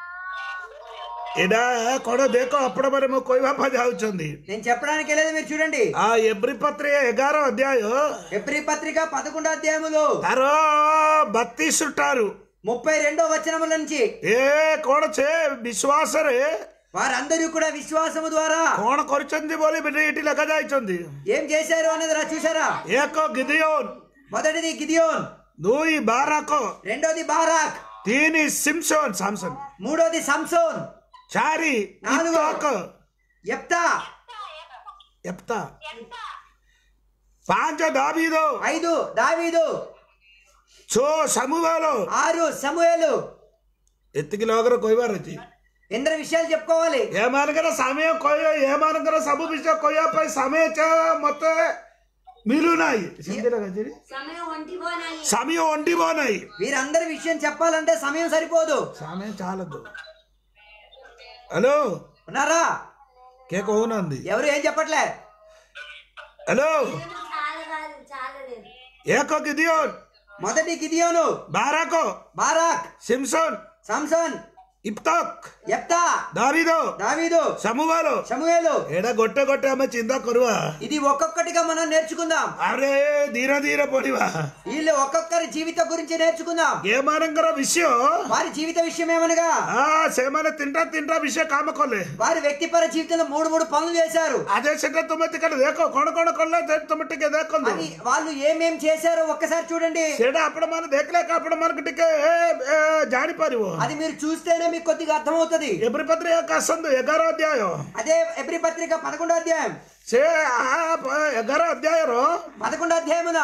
ఎడా కొడ దేకో అప్పుడు మరి ମୁଁ କହିବା ପାଇଁ ଯାଉଛନ୍ତି నేను చెప్పడానికి వెళ్ళేది మీరు చూడండి ఆ ఎబ్రి పత్రిక ఎగారో అధ్యాయం ఎబ్రి పత్రిక పదకొండో అధ్యాయములు ତାର ବତିଶ ଠାରୁ ముప్పై రెండో వచనముల నుంచి ଏ କଣ ସେ ବିଶ୍ୱାସରେ వారందరూ కూడా విశ్వాసము ద్వారా କଣ କରିଛନ୍ତି ବୋଲି ଏଠି ଲେଖା ଯାଇଛନ୍ତି ఏం చేశారు అనేది రా చూసారా ଏକ ଗିଦିଓନ మొదటిది గిదియోన్ ଦୁଇ ବାରାକ రెండోది బారాక్ ତିନି ସିମସନ ସାମସନ మూడోది సంసోన్ ଚାରି నాలుగు. ଇତକ ఎప్తా ଏପ୍ତା ପାଞ୍ଚ ଦାବିଦ ఐదు దావీదు ଛଅ ସମୁବେଲ ఆరు సమూయేలు ଏତିକି ଲୋକର କହିବାର ଅଛି ఇందరి విషయాలు చెప్పుకోవాలి ଏମାନଙ୍କର ସମୟ କହିବା ଏମାନଙ୍କର ସବୁ ବିଷୟ କହିବା ପାଇଁ ସମୟ ଚ- ମତେ ମିଳୁନାହିଁ ସେମିତି ଲେଖାଯାଇଛି। ಸಮಯ ಹೊಂಟಿಬೋ ನಾಯಿ సమయం ఒంటిବ ନାହିଁ వీరందరి విషయం చెప్పాలంటే సమయం సరిపోదు సమయం చాలదు హలో ఉన్నారా కే కହୁନାହାନ୍ତି ఎవరు ఏం చెప్పట్లే హలో చాలగాలి చాలలేదు ఏక గిదియోన్ మొదటి గిదియోను బారాక బారాక్ సిమ్సన్ సంసన్ ଇପ୍ତକ୍ ఎప్తా ଦାବିଦ దావీదు ସମୁବାଲ సమూయేలు ଏଇଟା ଗୋଟେ ଗୋଟେ ଆମେ ଚିନ୍ତା କରିବା ఇది ఒక్కొక్కటిగా మనం నేర్చుకుందాం ଆରେ ଧୀରେ ଧୀରେ ପଢିବା వీళ్ళు ఒక్కొక్కరి జీవితం గురించి నేర్చుకుందాం ଏମାନଙ୍କର ବିଷୟ వారి జీవిత విషయం ఏమనగా ఆ ସେମାନେ ତିନିଟା ତିନିଟା ବିଷୟ କାମ କଲେ వారి వ్యక్తిపర జీవితంలో మూడు మూడు పనులు చేశారు అదే ସେଟା ତୁମେ ଟିକେ ଦେଖ କଣ କଣ କଲେ ସେ ତୁମେ ଟିକେ ଦେଖନ୍ତୁ అది వాళ్ళు ఏమేం చేశారో ఒక్కసారి చూడండి ସେଇଟା ଆପଣ ମାନେ ଦେଖିଲେ ଆପଣ ମାନଙ୍କୁ ଟିକେ ଏ, ଏ, ଜାଣିପାରିବ అది మీరు చూస్తేనే మీకు కొద్దిగా అర్థమవుతుంది ఎబ్రి పత్రిక ଆସନ୍ତୁ ଏଗାର ଅଧ୍ୟାୟ అదే ఎబ్రి పత్రిక పదకొండో అధ్యాయం ସେ ఆ ଏଗାର ଅଧ୍ୟାୟର పదకొండో అధ్యాయమున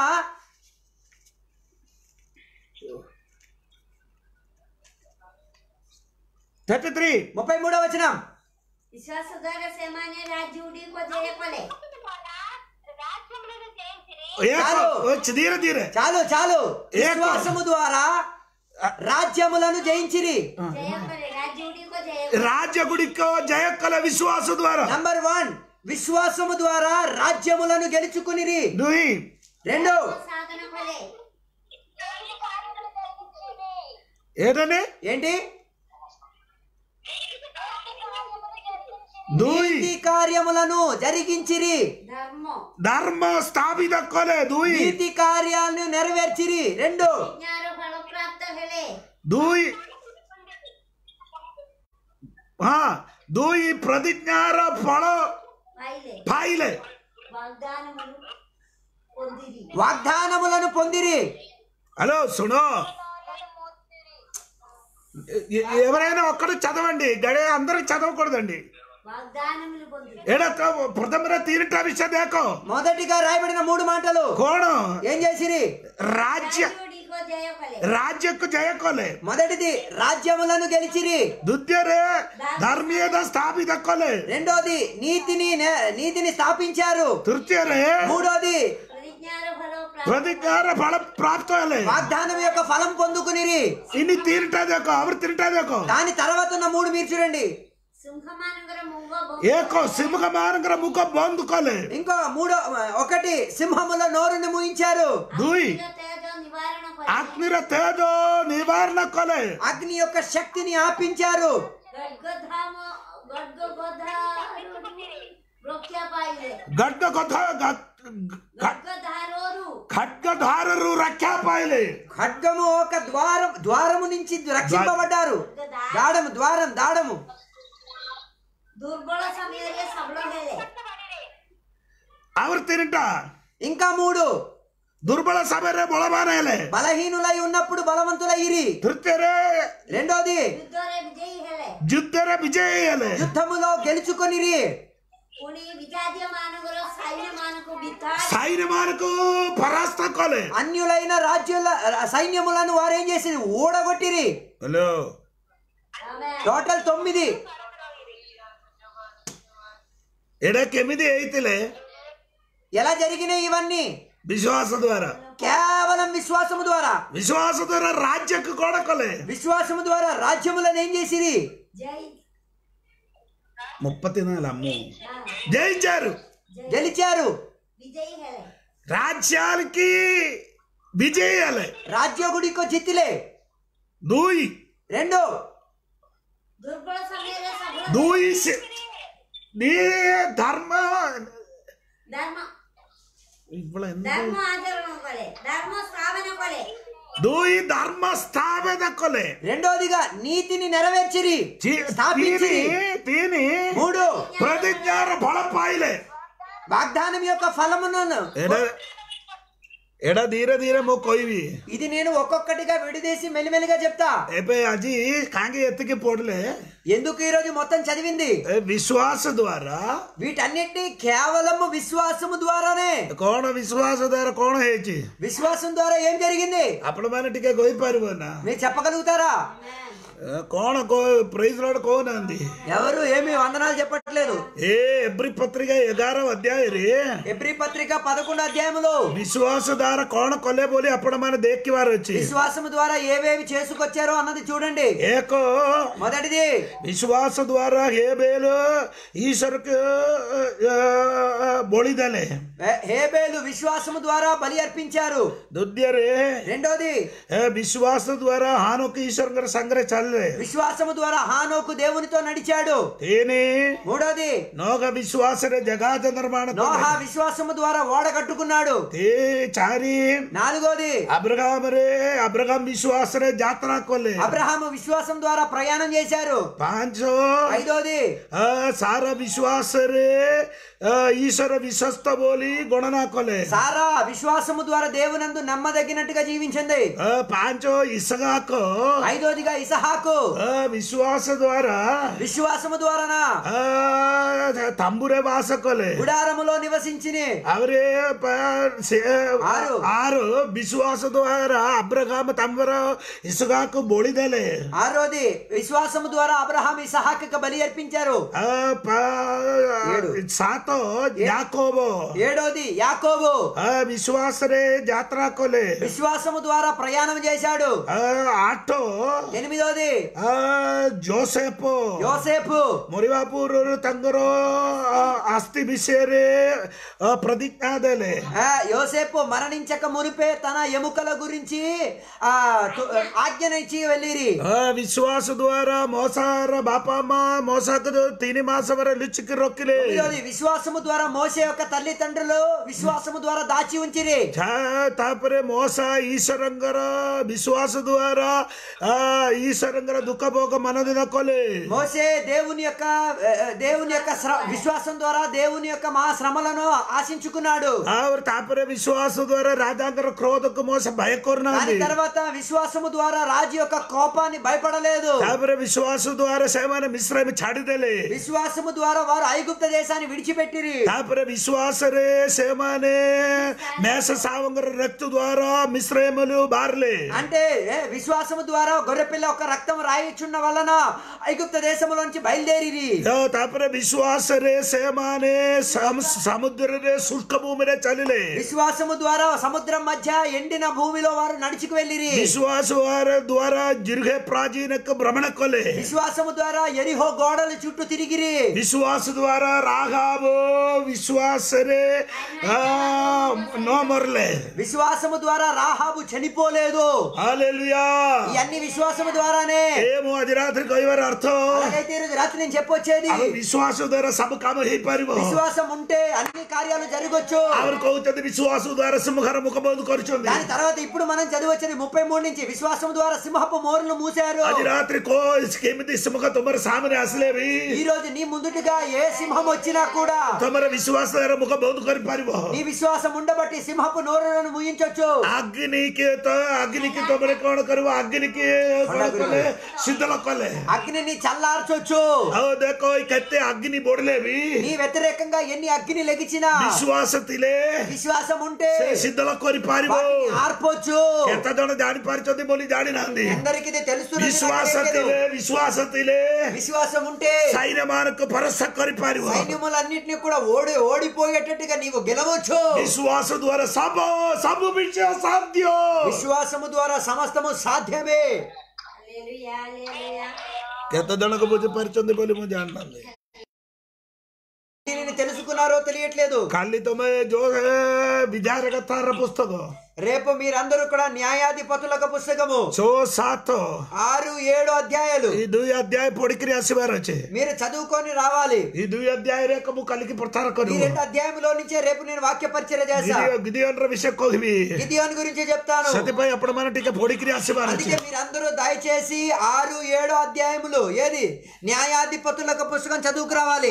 థర్టీ త్రీ ముప్పై మూడో వచనం విశ్వాస ద్వారా సేమాన్య రాజ్య ఉడికో జయ కొలే రాజ్యములను జయించిరి ఏక ధీరే ధీరే చాలు చాలు ఏకం. విశ్వాసము ద్వారా రాజ్యములను జయించిరి జయ కొలే రాజ్య ఉడికో జయ రాజ్య గుడిక జయ కల విశ్వాస ద్వారా నంబర్ వన్ విశ్వాసము ద్వారా రాజ్యములను గెలుచుకునిరి ଦୁଇ రెండు సాధన కొలే దేవుని కార్యములు జరిగించిరి ఏంటండి ఏంటి దేవుని కార్యములు జరిగించిరి ଦୁଇ నీతి కార్యములను జరిగించిరి ధర్మం ధర్మ స్థాపిత కଲେ ଦୁଇ నీతి కార్యాలను నెరవేర్చిరి రెండు జ్ఞాన ఫల ప్రాప్త ହେଲେ ଦୁଇ ହଁ ଦୁଇ ପ୍ରତିଜ୍ଞାର ଫଳ ପାଇଲେ ପାଇଲେ వాగ్దానములు పొందిరి వాగ్దానములను పొందిరి హలో సునో ఎ- ఎవరైనా ఒక్కడు చదవండి గడే అందరూ చదవకూడదండి వాగ్దానములు పొందిరి ఏడా ప్రథమర తీరిట విషయ దేకో మొదటిగా రాయబడిన మూడు మాటలు కోణ ఏం చేసిరి రాజ్య రాజుడికో జయ కొలే రాజ్యకు జయ కొಲೆ మొదటిది రాజ్యములను గెలిచిరి ద్వితీయరే ధర్మీయత స్థాపిత కొಲೆ రెండోది నీతిని నె- నీతిని స్థాపించారు తృతీయరే మూడోది ప్రతిజ్ఞాన ఫల ప్రాప్త ప్రతిజ్ఞార ఫల ప్రాప్త ହେଲେ వాగ్దానం యొక్క ఫలం పొందుకునిరి ఇన్ని తీరిట దేకో అవరు తిరిట దేకో దాని తర్వాత ఉన్న మూడు మీరు చూడండి సింహమానంగర మువ్వ ఏకో సింహ మానకర ముఖ బంద్ కొలే ఇంకో మూడో ఒకటి సింహముల నోరుని ముయించారు ଦୁଇ తేజ నివారణ కొలే అగ్నిర తేజో నివారణ కొలే అగ్ని యొక్క శక్తిని ఆపించారు గడ్గధామ గడ్గధారు వృక్ష పాయిలే గడ్డ కొథ గడ్గధారోరు ఖడ్గధారరు రక్షా పాయలే ఖడ్గము ఒక ద్వారం ద్వారము నుంచి రక్షింపబడ్డారు దాడము ద్వారం దాడము దుర్బల సమୟରେ సబଳ ହେଲେ అవరు తిరిట ఇంకా మూడు దుర్బల సమୟରେ బలవాନ ହେଲେ బలహీనులై ఉన్నప్పుడు బలవంతులయ్యిరి ତୃତୀୟରେ రెండోది ଯୁଦ୍ଧରେ ବିଜୟୀ ହେଲେ ଯୁଦ୍ଧରେ ବିଜୟୀ ହେଲେ యుద్ధములో గెలుచుకొనిరి ପୁଣି ବିଜାତୀୟ ମାନଙ୍କର ସୈନ୍ୟ ମାନଙ୍କୁ ବିତାଡି సైన్య ମାନଙ୍କୁ పరాస్త କଲେ అన్యులైన రాజ్యుల సైన్యములను వారు ఏం చేసింది ఊడగొట్టిరి హలో ଆମେ టోటల్ తొమ్మిది ଏଇଟା କେମିତି ହେଇଥିଲେ ఎలా జరిగినాయి ఇవన్నీ విశ్వాಸ ದ್ವಾರ కేవలం విశ్వాసము ద్వారా విశ్వాಸ ದ್ವಾರ ರಾಜ್ಯಕ್ಕೆ ಕೊಡಕಲೆ విశ్వాసము ద్వారా రాజ్యములను ఏం చేసిరి జై ముప్పത്തി నాలుగు అమ్ము జయించారు గెలిచారు విజయ్ హెలే రాజ్యాలకి విజయాలే రాజ్య గుడికో జిత్తిలే దూయి రెండు దుర్బల సమయంలో సభలో దూయి సి- నీ ధర్మ ధర్మ ఇప్పుడు ఎందుకు ధర్మ ఆచరణ కొಲೆ ధర్మ స్థాపన కొಲೆ దూయి ధర్మ స్థాపన కొలే రెండోదిగా నీతిని నెరవేర్చిరి చి- స్థాపించి తిని తిని మూడు ప్రతిజ్ఞాన ఫలపాయిలే వాగ్దానం యొక్క ఫలమును ఎడ ఎడ ధీరే ధీరే మో కొయ్యి ఇది నేను ఒక్కొక్కటిగా విడిదేసి మెల్లిమెల్లిగా చెప్తా ఏపే అజీ కాంగి ఎత్తికి పోడలే ఎందుకు ఈ రోజు మొత్తం చదివింది ఏ విశ్వాస ద్వారా వీటన్నిటిని కేవలము విశ్వాసము ద్వారానే కోణ విశ్వాస ద్వారా కోణ హేచి విశ్వాసం ద్వారా ఏం జరిగింది అప్పుడు మన టికే కొయ్యిపారు నా మీరు చెప్పగలుగుతారా కోణ కో ప్రైజ్ లోడ్ కోనంది ఎవరు ఏమి వందనాలు చెప్పట్లేదు ఏ ఎబ్రి పత్రిక ఎగారో అధ్యాయ రే ఎబ్రి పత్రిక పదకొండు అధ్యాయములో విశ్వాస ద్వారా కోణ కొల్లే బోలి అప్పుడు మన దేక్కి వారు వచ్చి విశ్వాసము ద్వారా ఏవేవి చేసుకొచ్చారో అన్నది చూడండి ఏకో మొదటిది విశ్వాಸ ద్వారా హేబేలు ఈశ్వరకు బొಳಿದಲೆ హే- హేబేలు విశ్వాసము ద్వారా బలి అర్పించారు ದುದ್ಯರೇ రెండోది ఏ విశ్వాಸ ద్వారా హానుకు ఈశ్వరంగర సంగ్రಹ చల్లే విశ్వాసము ద్వారా హానోకు దేవునితో నడిచాడు తేని మూడోది నోగ విశ్వాసరే జగాత నిర్మాణ నోహా విశ్వాసము ద్వారా ఓడ కట్టుకున్నాడు తే చారి నాలుగోది అబ్రగామరే అబ్రగాం విశ్వాసరే జాతర కొల్లే అబ్రహాము విశ్వాసం ద్వారా ప్రయాణం చేశారు పాంచో ఐదోది ಆ, ಸಾರ ವಿಶ್ವಾಸರೇ ಆ, ಈಶ್ವರ ವಿಶ್ವಸ್ತ ಬೋಲಿ ಗಣನಾ ಕೊಲೆ సారా విశ్వాసము ద్వారా దేవునందు నమ్మదగినట్టుగా జీవించింది ಆ, ಪಾಂಚೋ ಇಸಗಾಕೋ ఐదోదిగా ఇసహాకు ಆ, ವಿಶ್ವಾಸ ದ್ವಾರ విశ్వాసము ద్వారానా ಆ, ತಂಬುರೆ ವಾಸ ಕೊಲೆ గుడారములో నివసించిని ಅವರೇ ಪ- ಸೆ- ಆರು. ಆರು ವಿಶ್ವಾಸ ದ್ವಾರ ಅಬ್ರಗಾಮ ತಂಬರ ಇಸಗಾಕು ಬೋಳಿದಲೆ ఆరోది విశ్వాసము ద్వారా అబ్రహాం ఇసహాకు బలి అర్పించారు ಆ, ಪ- ಏಳು. ಸಾತೋ ಯಾಕೋಬೋ ఏడోది యాకోబు ಆ, ವಿಶ್ವಾಸರೇ ಜಾತ್ರಾ ಕೊಲೆ విశ్వాసము ద్వారా ప్రయాణం చేశాడు ಆ, ಆಟೋ ఎనిమిదోది ಆ, ಜೋಸೆಫ್ యోసేపు ಮೊರಿವಾಪುರರು ತಂಗರೋ ಆ, ಆಸ್ತಿ ಬಿಸೇರೆ ಆ, ಪ್ರತಿಜ್ಞಾದಲೆ ఆ, యోసేపు మరణించక మునిపే తన ఎముకల గురించి ఆ ತು- ఆజ్ఞనిచ్చి వెళ్ళిరి ಆ, ವಿಶ್ವಾಸ ದ್ವಾರ ಮೋಸಾರ ಬಾಪ ಅಮ್ಮ ಮೋಸಾಕದು ತಿನಿ ಮಾಸವರ ಲಿಚ್ಚಿకి ರೊಕ್ಕಿಲೆ తొమ్మిదోది విశ్వాసము ద్వారా మోసే యొక్క తల్లిదండ్రులు విశ్వాసము ద్వారా దాచి ఉంచిరి ಛಾ- ತಾಪರೆ ಮೋಸ ಈಶ್ವರಂಗರ ವಿಶ್ವಾಸ ದ್ವಾರ ಆ ಈಶ್ವರಂಗರ ದುಃಖ ಭೋಗ ಮನದಿನ ಕೊಲೆ మోసే దేవుని యొక్క ఆ, దేవుని యొక్క శ్ర- విశ్వాసం ద్వారా దేవుని యొక్క మహా శ్రమలను ఆశించుకున్నాడు ಅವ್ರ ತಾಪರೆ ವಿಶ್ವಾಸ ದ್ವಾರ ರಾಜಾಂಗರ ಕ್ರೋಧಕ್ಕೆ ಮೋಸ ಭಯಕೋರ್ನ దాని తర్వాత విశ్వాసము ద్వారా రాజు యొక్క కోపాన్ని భయపడలేదు ತಾಪರೆ ವಿಶ್ವಾಸ ದ್ವಾರ ಸೇವನ ಮಿಶ್ರಮ ಛಾಡಿದಲೆ విశ్వాసము ద్వారా వారు ఐగుప్త దేశాన్ని విడిచిపెట్టిరి ತಾಪರೆ ವಿಶ್ವಾಸರೇ ಸೇಮಾನೆ ಮೇಸ ಸಾವಂಗರ ರಕ್ತ ದ್ವಾರ ಮಿಶ್ರಮಲು ಬಾರ್ಲೆ అంటే ఏ, విశ్వాసము ద్వారా గొర్రెపిల్ల ఒక రక్తం రాయిచున్న వలన ఐగుప్త దేశములోంచి బయలుదేరిరి ತಾಪರೆ ವಿಶ್ವಾಸರೇ ಸೇಮಾನೆ ಸಮ- ಸಮುದ್ರರೇ ಶುಷ್ಕ ಭೂಮಿರೇ ಚಲಿಲೆ విశ్వాసము ద్వారా సముద్రం మధ్య ఎండిన భూమిలో వారు నడుచుకు వెళ్ళిరి ವಿಶ್ವಾಸ ದ್ವಾರ ಜಿರ್ಗೆ ಪ್ರಾಚೀನಕ್ಕೆ ಭ್ರಮಣ ಕೊಲೆ విశ్వాసము ద్వారా ఎరిహో గోడలు చుట్టూ తిరిగిరి ವಿಶ್ವಾಸ ದ್ವಾರ ರಾಘಾಬು ವಿಶ್ವಾಸರೇ ಆ, ನೋ ಮರ್ಲೆ విశ్వాసము ద్వారా రాహాబు చనిపోలేదు ಹಾಲೆಲುಯಾ ఇవన్నీ విశ్వాసము ద్వారానే ఏమో అది రాత్రి కైవర అర్థం అలాగైతే ఈరోజు రాత్రి నేను చెప్పొచ్చేది అవి విశ్వాಸ ద్వారా సబ కామ ହେଇପାରିବ విశ్వాసం ఉంటే అన్ని కార్యాలు జరగొచ్చు ಅವರು କହୁଛନ୍ତି ବିଶ୍ୱାସ ଦ୍ୱାରା ସିଂହର ମୁଖ ବନ୍ଦ କରୁଛନ୍ତି దాని తర్వాత ఇప్పుడు మనం చదివచ్చేది ముప్పై మూడు నుంచి విశ్వాసం ద్వారా సింహపు మోర్లు మూసారు ଆଜି ରାତ୍ରି କୋ କେମିତି ସିଂହ ତମର ସାମନେ ଆସିଲେ ବି ఈ రోజు నీ ముందుటిగా ఏ సింహం వచ్చినా కూడా ତମର ବିଶ୍ୱାସ ଦ୍ୱାରା ମୁଖ ବନ୍ଦ କରିପାରିବ నీ విశ్వాసం ఉండబట్టి సింహపు నోరులను ముయించొచ్చు అగ్నికి ତ అగ్నికి ତମରେ କଣ କରିବ అగ్నికి କଣ କଲେ ଶୀତଳ କଲେ అగ్నిని చల్లార్చొచ్చు ଆଉ ଦେଖ ଏଇ କେତେ ଅଗ୍ନି ବଢିଲେ ବି నీ వ్యతిరేకంగా ఎన్ని అగ్ని లెగిచినా ବିଶ୍ୱାସ ଥିଲେ విశ్వాసం ఉంటే ସେ ଶୀତଳ କରିପାରିବ వాటిని ఆర్పొచ్చు କେତେ ଜଣ ଜାଣିପାରିଛନ୍ତି ବୋଲି ଜାଣିନାହାନ୍ତି అందరికి ఇది తెలుస్తున్నది ବିଶ୍ୱାସ నాకు తెలియదు. ଥିଲେ ବିଶ୍ୱାସ ଥିଲେ విశ్వాసం ఉంటే ସାଇର ମାନଙ୍କୁ ଭରସା କରିପାରିବ సైన్యములన్నిటిని కూడా ఓడి ఓడిపోయేటట్టుగా నీవు గెలవచ్చు ବିଶ୍ୱାସ ଦ୍ୱାରା ସବୁ ସବୁ ବିଷୟ ସାଧ୍ୟ విశ్వాసము ద్వారా సమస్తము సాధ్యమే హల్లెలూయా హల్లెలూయా କେତେ ଜଣକୁ ବୁଝିପାରିଛନ୍ତି ବୋଲି ମୁଁ ଜାଣିନାହାନ୍ତି దీనిని తెలుసుకున్నారో తెలియట్లేదు କାଲି ତମେ ଯୋଉ ଏ, ବିଚାର କଥାର పుస్తକ రేపు మీరందరూ కూడా న్యాయాధిపతులకు పుస్తకము ଛଅ ସାତ ఆరు ఏడు అధ్యాయాలు ଏଇ ଦୁଇ ଅଧ୍ୟାୟ ପଢିକିରି ଆସିବାର ଅଛି మీరు చదువుకొని రావాలి ଏଇ ଦୁଇ ଅଧ୍ୟାୟରେ ଏକ ମୁଁ କାଲିକି ପ୍ରଚାର ఈ କରିବି రెండు అధ్యాయంలో నుంచే రేపు నేను వాక్య పరిచయ చేశా గిదియోନର ବିଷୟ କହିବି గిదియోన్ గురించి చెప్తాను ସେଥିପାଇଁ ଆପଣମାନେ ଟିକେ ପଢିକିରି ଆସିବାର ଅଛି అందుకే మీరందరూ దయచేసి ఆరు ఏడు అధ్యాయములు ఏది న్యాయాధిపతులకు పుస్తకం చదువుకు రావాలి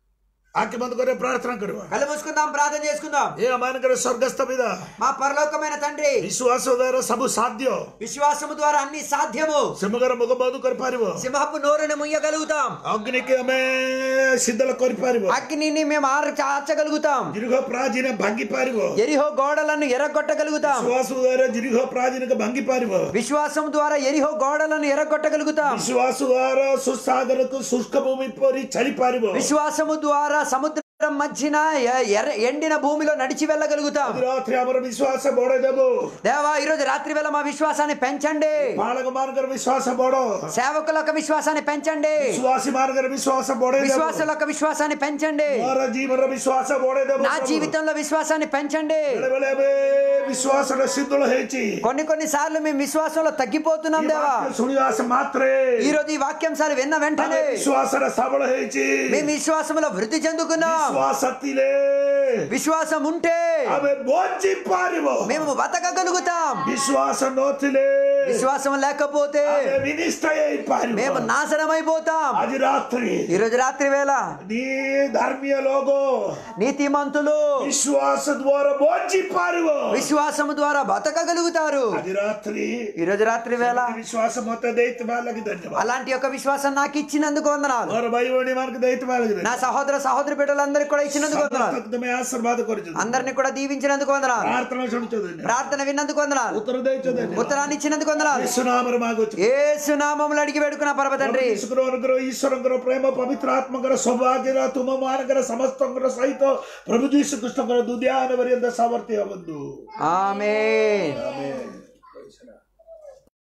ଆଖି ବନ୍ଦ କରି ପ୍ରାର୍ଥନା କରିବା కళ్ళు మూసుకుందాం ప్రార్థన చేసుకుందాం ଏ ଆମମାନଙ୍କର ସ୍ୱର୍ଗସ୍ଥ ପିତା మా పరలోకమైన తండ్రి ବିଶ୍ୱାସ ଦ୍ୱାରା ସବୁ ସାଧ୍ୟ విశ్వాసము ద్వారా అన్ని సాధ్యము ସେମାନଙ୍କର ମୁଖ ବନ୍ଦ କରିପାରିବ సింహపు నోరుని ముయ్యగలుగుతాం ଅଗ୍ନିକି ଆମେ ଶୀତଳ କରିପାରିବ అగ్నిని మేము ఆర్ ఆర్చగలుగుతాం ଦୀର୍ଘ ପ୍ରାଚୀନ ଭାଙ୍ଗି ପାରିବ ఎరిహో గోడలను ఎరగొట్టగలుగుతాం ବିଶ୍ୱାସ ଦ୍ୱାରା ଦୀର୍ଘ ପ୍ରାଚୀନକୁ ଭାଙ୍ଗି ପାରିବ విశ్వాసం ద్వారా ఎరిహో గోడలను ఎరగొట్టగలుగుతాం ବିଶ୍ୱାସ ଦ୍ୱାରା ସୁସାଗରକୁ ଶୁଷ୍କ ଭୂମି ପରି ଛାଡି ପାରିବ విశ్వాసము ద్వారా సముద్రం మధ్యన ఎ- ఎర్ర ఎండిన భూమిలో నడిచి వెళ్ళగలుగుతాం ଆଜି ରାତିରେ ଆମର ବିଶ୍ୱାସ ବଢେଇ ଦେବ దేవా ఈ రోజు రాత్రి వేళ మా విశ్వాసాన్ని పెంచండి ବାଳକ ମାନଙ୍କର ବିଶ୍ୱାସ ବଢ సేవకుల యొక్క విశ్వాసాన్ని పెంచండి ବିଶ୍ୱାସୀ ମାନଙ୍କର ବିଶ୍ୱାସ ବଢେଇ ଦେବ విశ్వాసుల యొక్క విశ్వాసాన్ని పెంచండి ମୋର ଜୀବନର ବିଶ୍ୱାସ ବଢେଇ ଦେବ నా జీవితంలో విశ్వాసాన్ని పెంచండి ବେଳେ ବେଳେ ଏବେ ବିଶ୍ୱାସର ଶୀତଳ ହେଇଛି కొన్ని కొన్ని సార్లు మేము విశ్వాసంలో తగ్గిపోతున్నాం ఈ దేవా వాక్ୟ ଶୁଣିବା ମାତ୍ରେ ఈ రోజు ఈ వాక్యాంశాలు విన్న వెంటనే ଆମେ ବିଶ୍ୱାସର ସବଳ ହେଇଛି మేము విశ్వాసంలో వృద్ధి చెందుకున్నాం ବିଶ୍ୱାସ ଥିଲେ విశ్వాసం ఉంటే ଆମେ ବଞ୍ଚି ପାରିବ మేము బతకగలుగుతాం ବିଶ୍ୱାସ ନଥିଲେ విశ్వాసం లేకపోతే ଆମେ ବିନିଷ୍ଟ ହେଇପାରିବ మేము నాశనం అయిపోతాం ଆଜି ରାତ୍ରି ఈ రోజు రాత్రి వేళ నీ ଧର୍ମୀୟ ଲୋକ నీతిమంతులు ବିଶ୍ୱାସ ଦ୍ୱାରା ବଞ୍ଚି ପାରିବ విశ్వాసము ద్వారా బతకగలుగుతారు ଆଜି ରାତ୍ରି ఈ రోజు రాత్రి వేళ ବିଶ୍ୱାସ ମତେ ଦେଇଥିବା ଲାଗି ଧନ୍ୟବାଦ అలాంటి యొక్క విశ్వాసం నాకు ఇచ్చినందుకు వందనాలు ମୋର ଭାଇ ଭଉଣୀ ମାନଙ୍କୁ ଦେଇଥିବା ଲାଗି నా ଧନ୍ୟବାଦ సహోదర సహోదరి బిడ్డలందరికీ కూడా ఇచ్చినందుకు వందనాలు ସମସ୍ତଙ୍କୁ ତମେ ଆଶୀର୍ବାଦ କରିଛ అందరిని కూడా దీవించినందుకు వందనాలు ପ୍ରାର୍ଥନା ଶୁଣିଛ ଧନ୍ୟବାଦ ప్రార్థన విన్నందుకు వందనాలు ଉତ୍ତର ଦେଇଛ ଧନ୍ୟବାଦ ఉత్తరాన్ని ఇచ్చినందుకు వందనాలు ଯୀଶୁ ନାମରେ ମାଗୁଛୁ ఏసు నామములు అడిగి వేడుకున్న పరమ తండ్రి ଯୀଶୁଙ୍କର ଅନୁଗ୍ରହ ଈଶ୍ୱରଙ୍କର ପ୍ରେମ ପବିତ୍ର ଆତ୍ମଙ୍କର ସୌଭାଗ୍ୟର ତୁମ ମାନଙ୍କର ସମସ୍ତଙ୍କର ସହିତ ପ୍ରଭୁ ଯୀଶୁ କୃଷ୍ଣଙ୍କର ଦୁଦିଆନ ପର୍ଯ୍ୟନ୍ତ ସାମର୍ଥ୍ୟ ବନ୍ଧୁ ఆమె ଆମେନ୍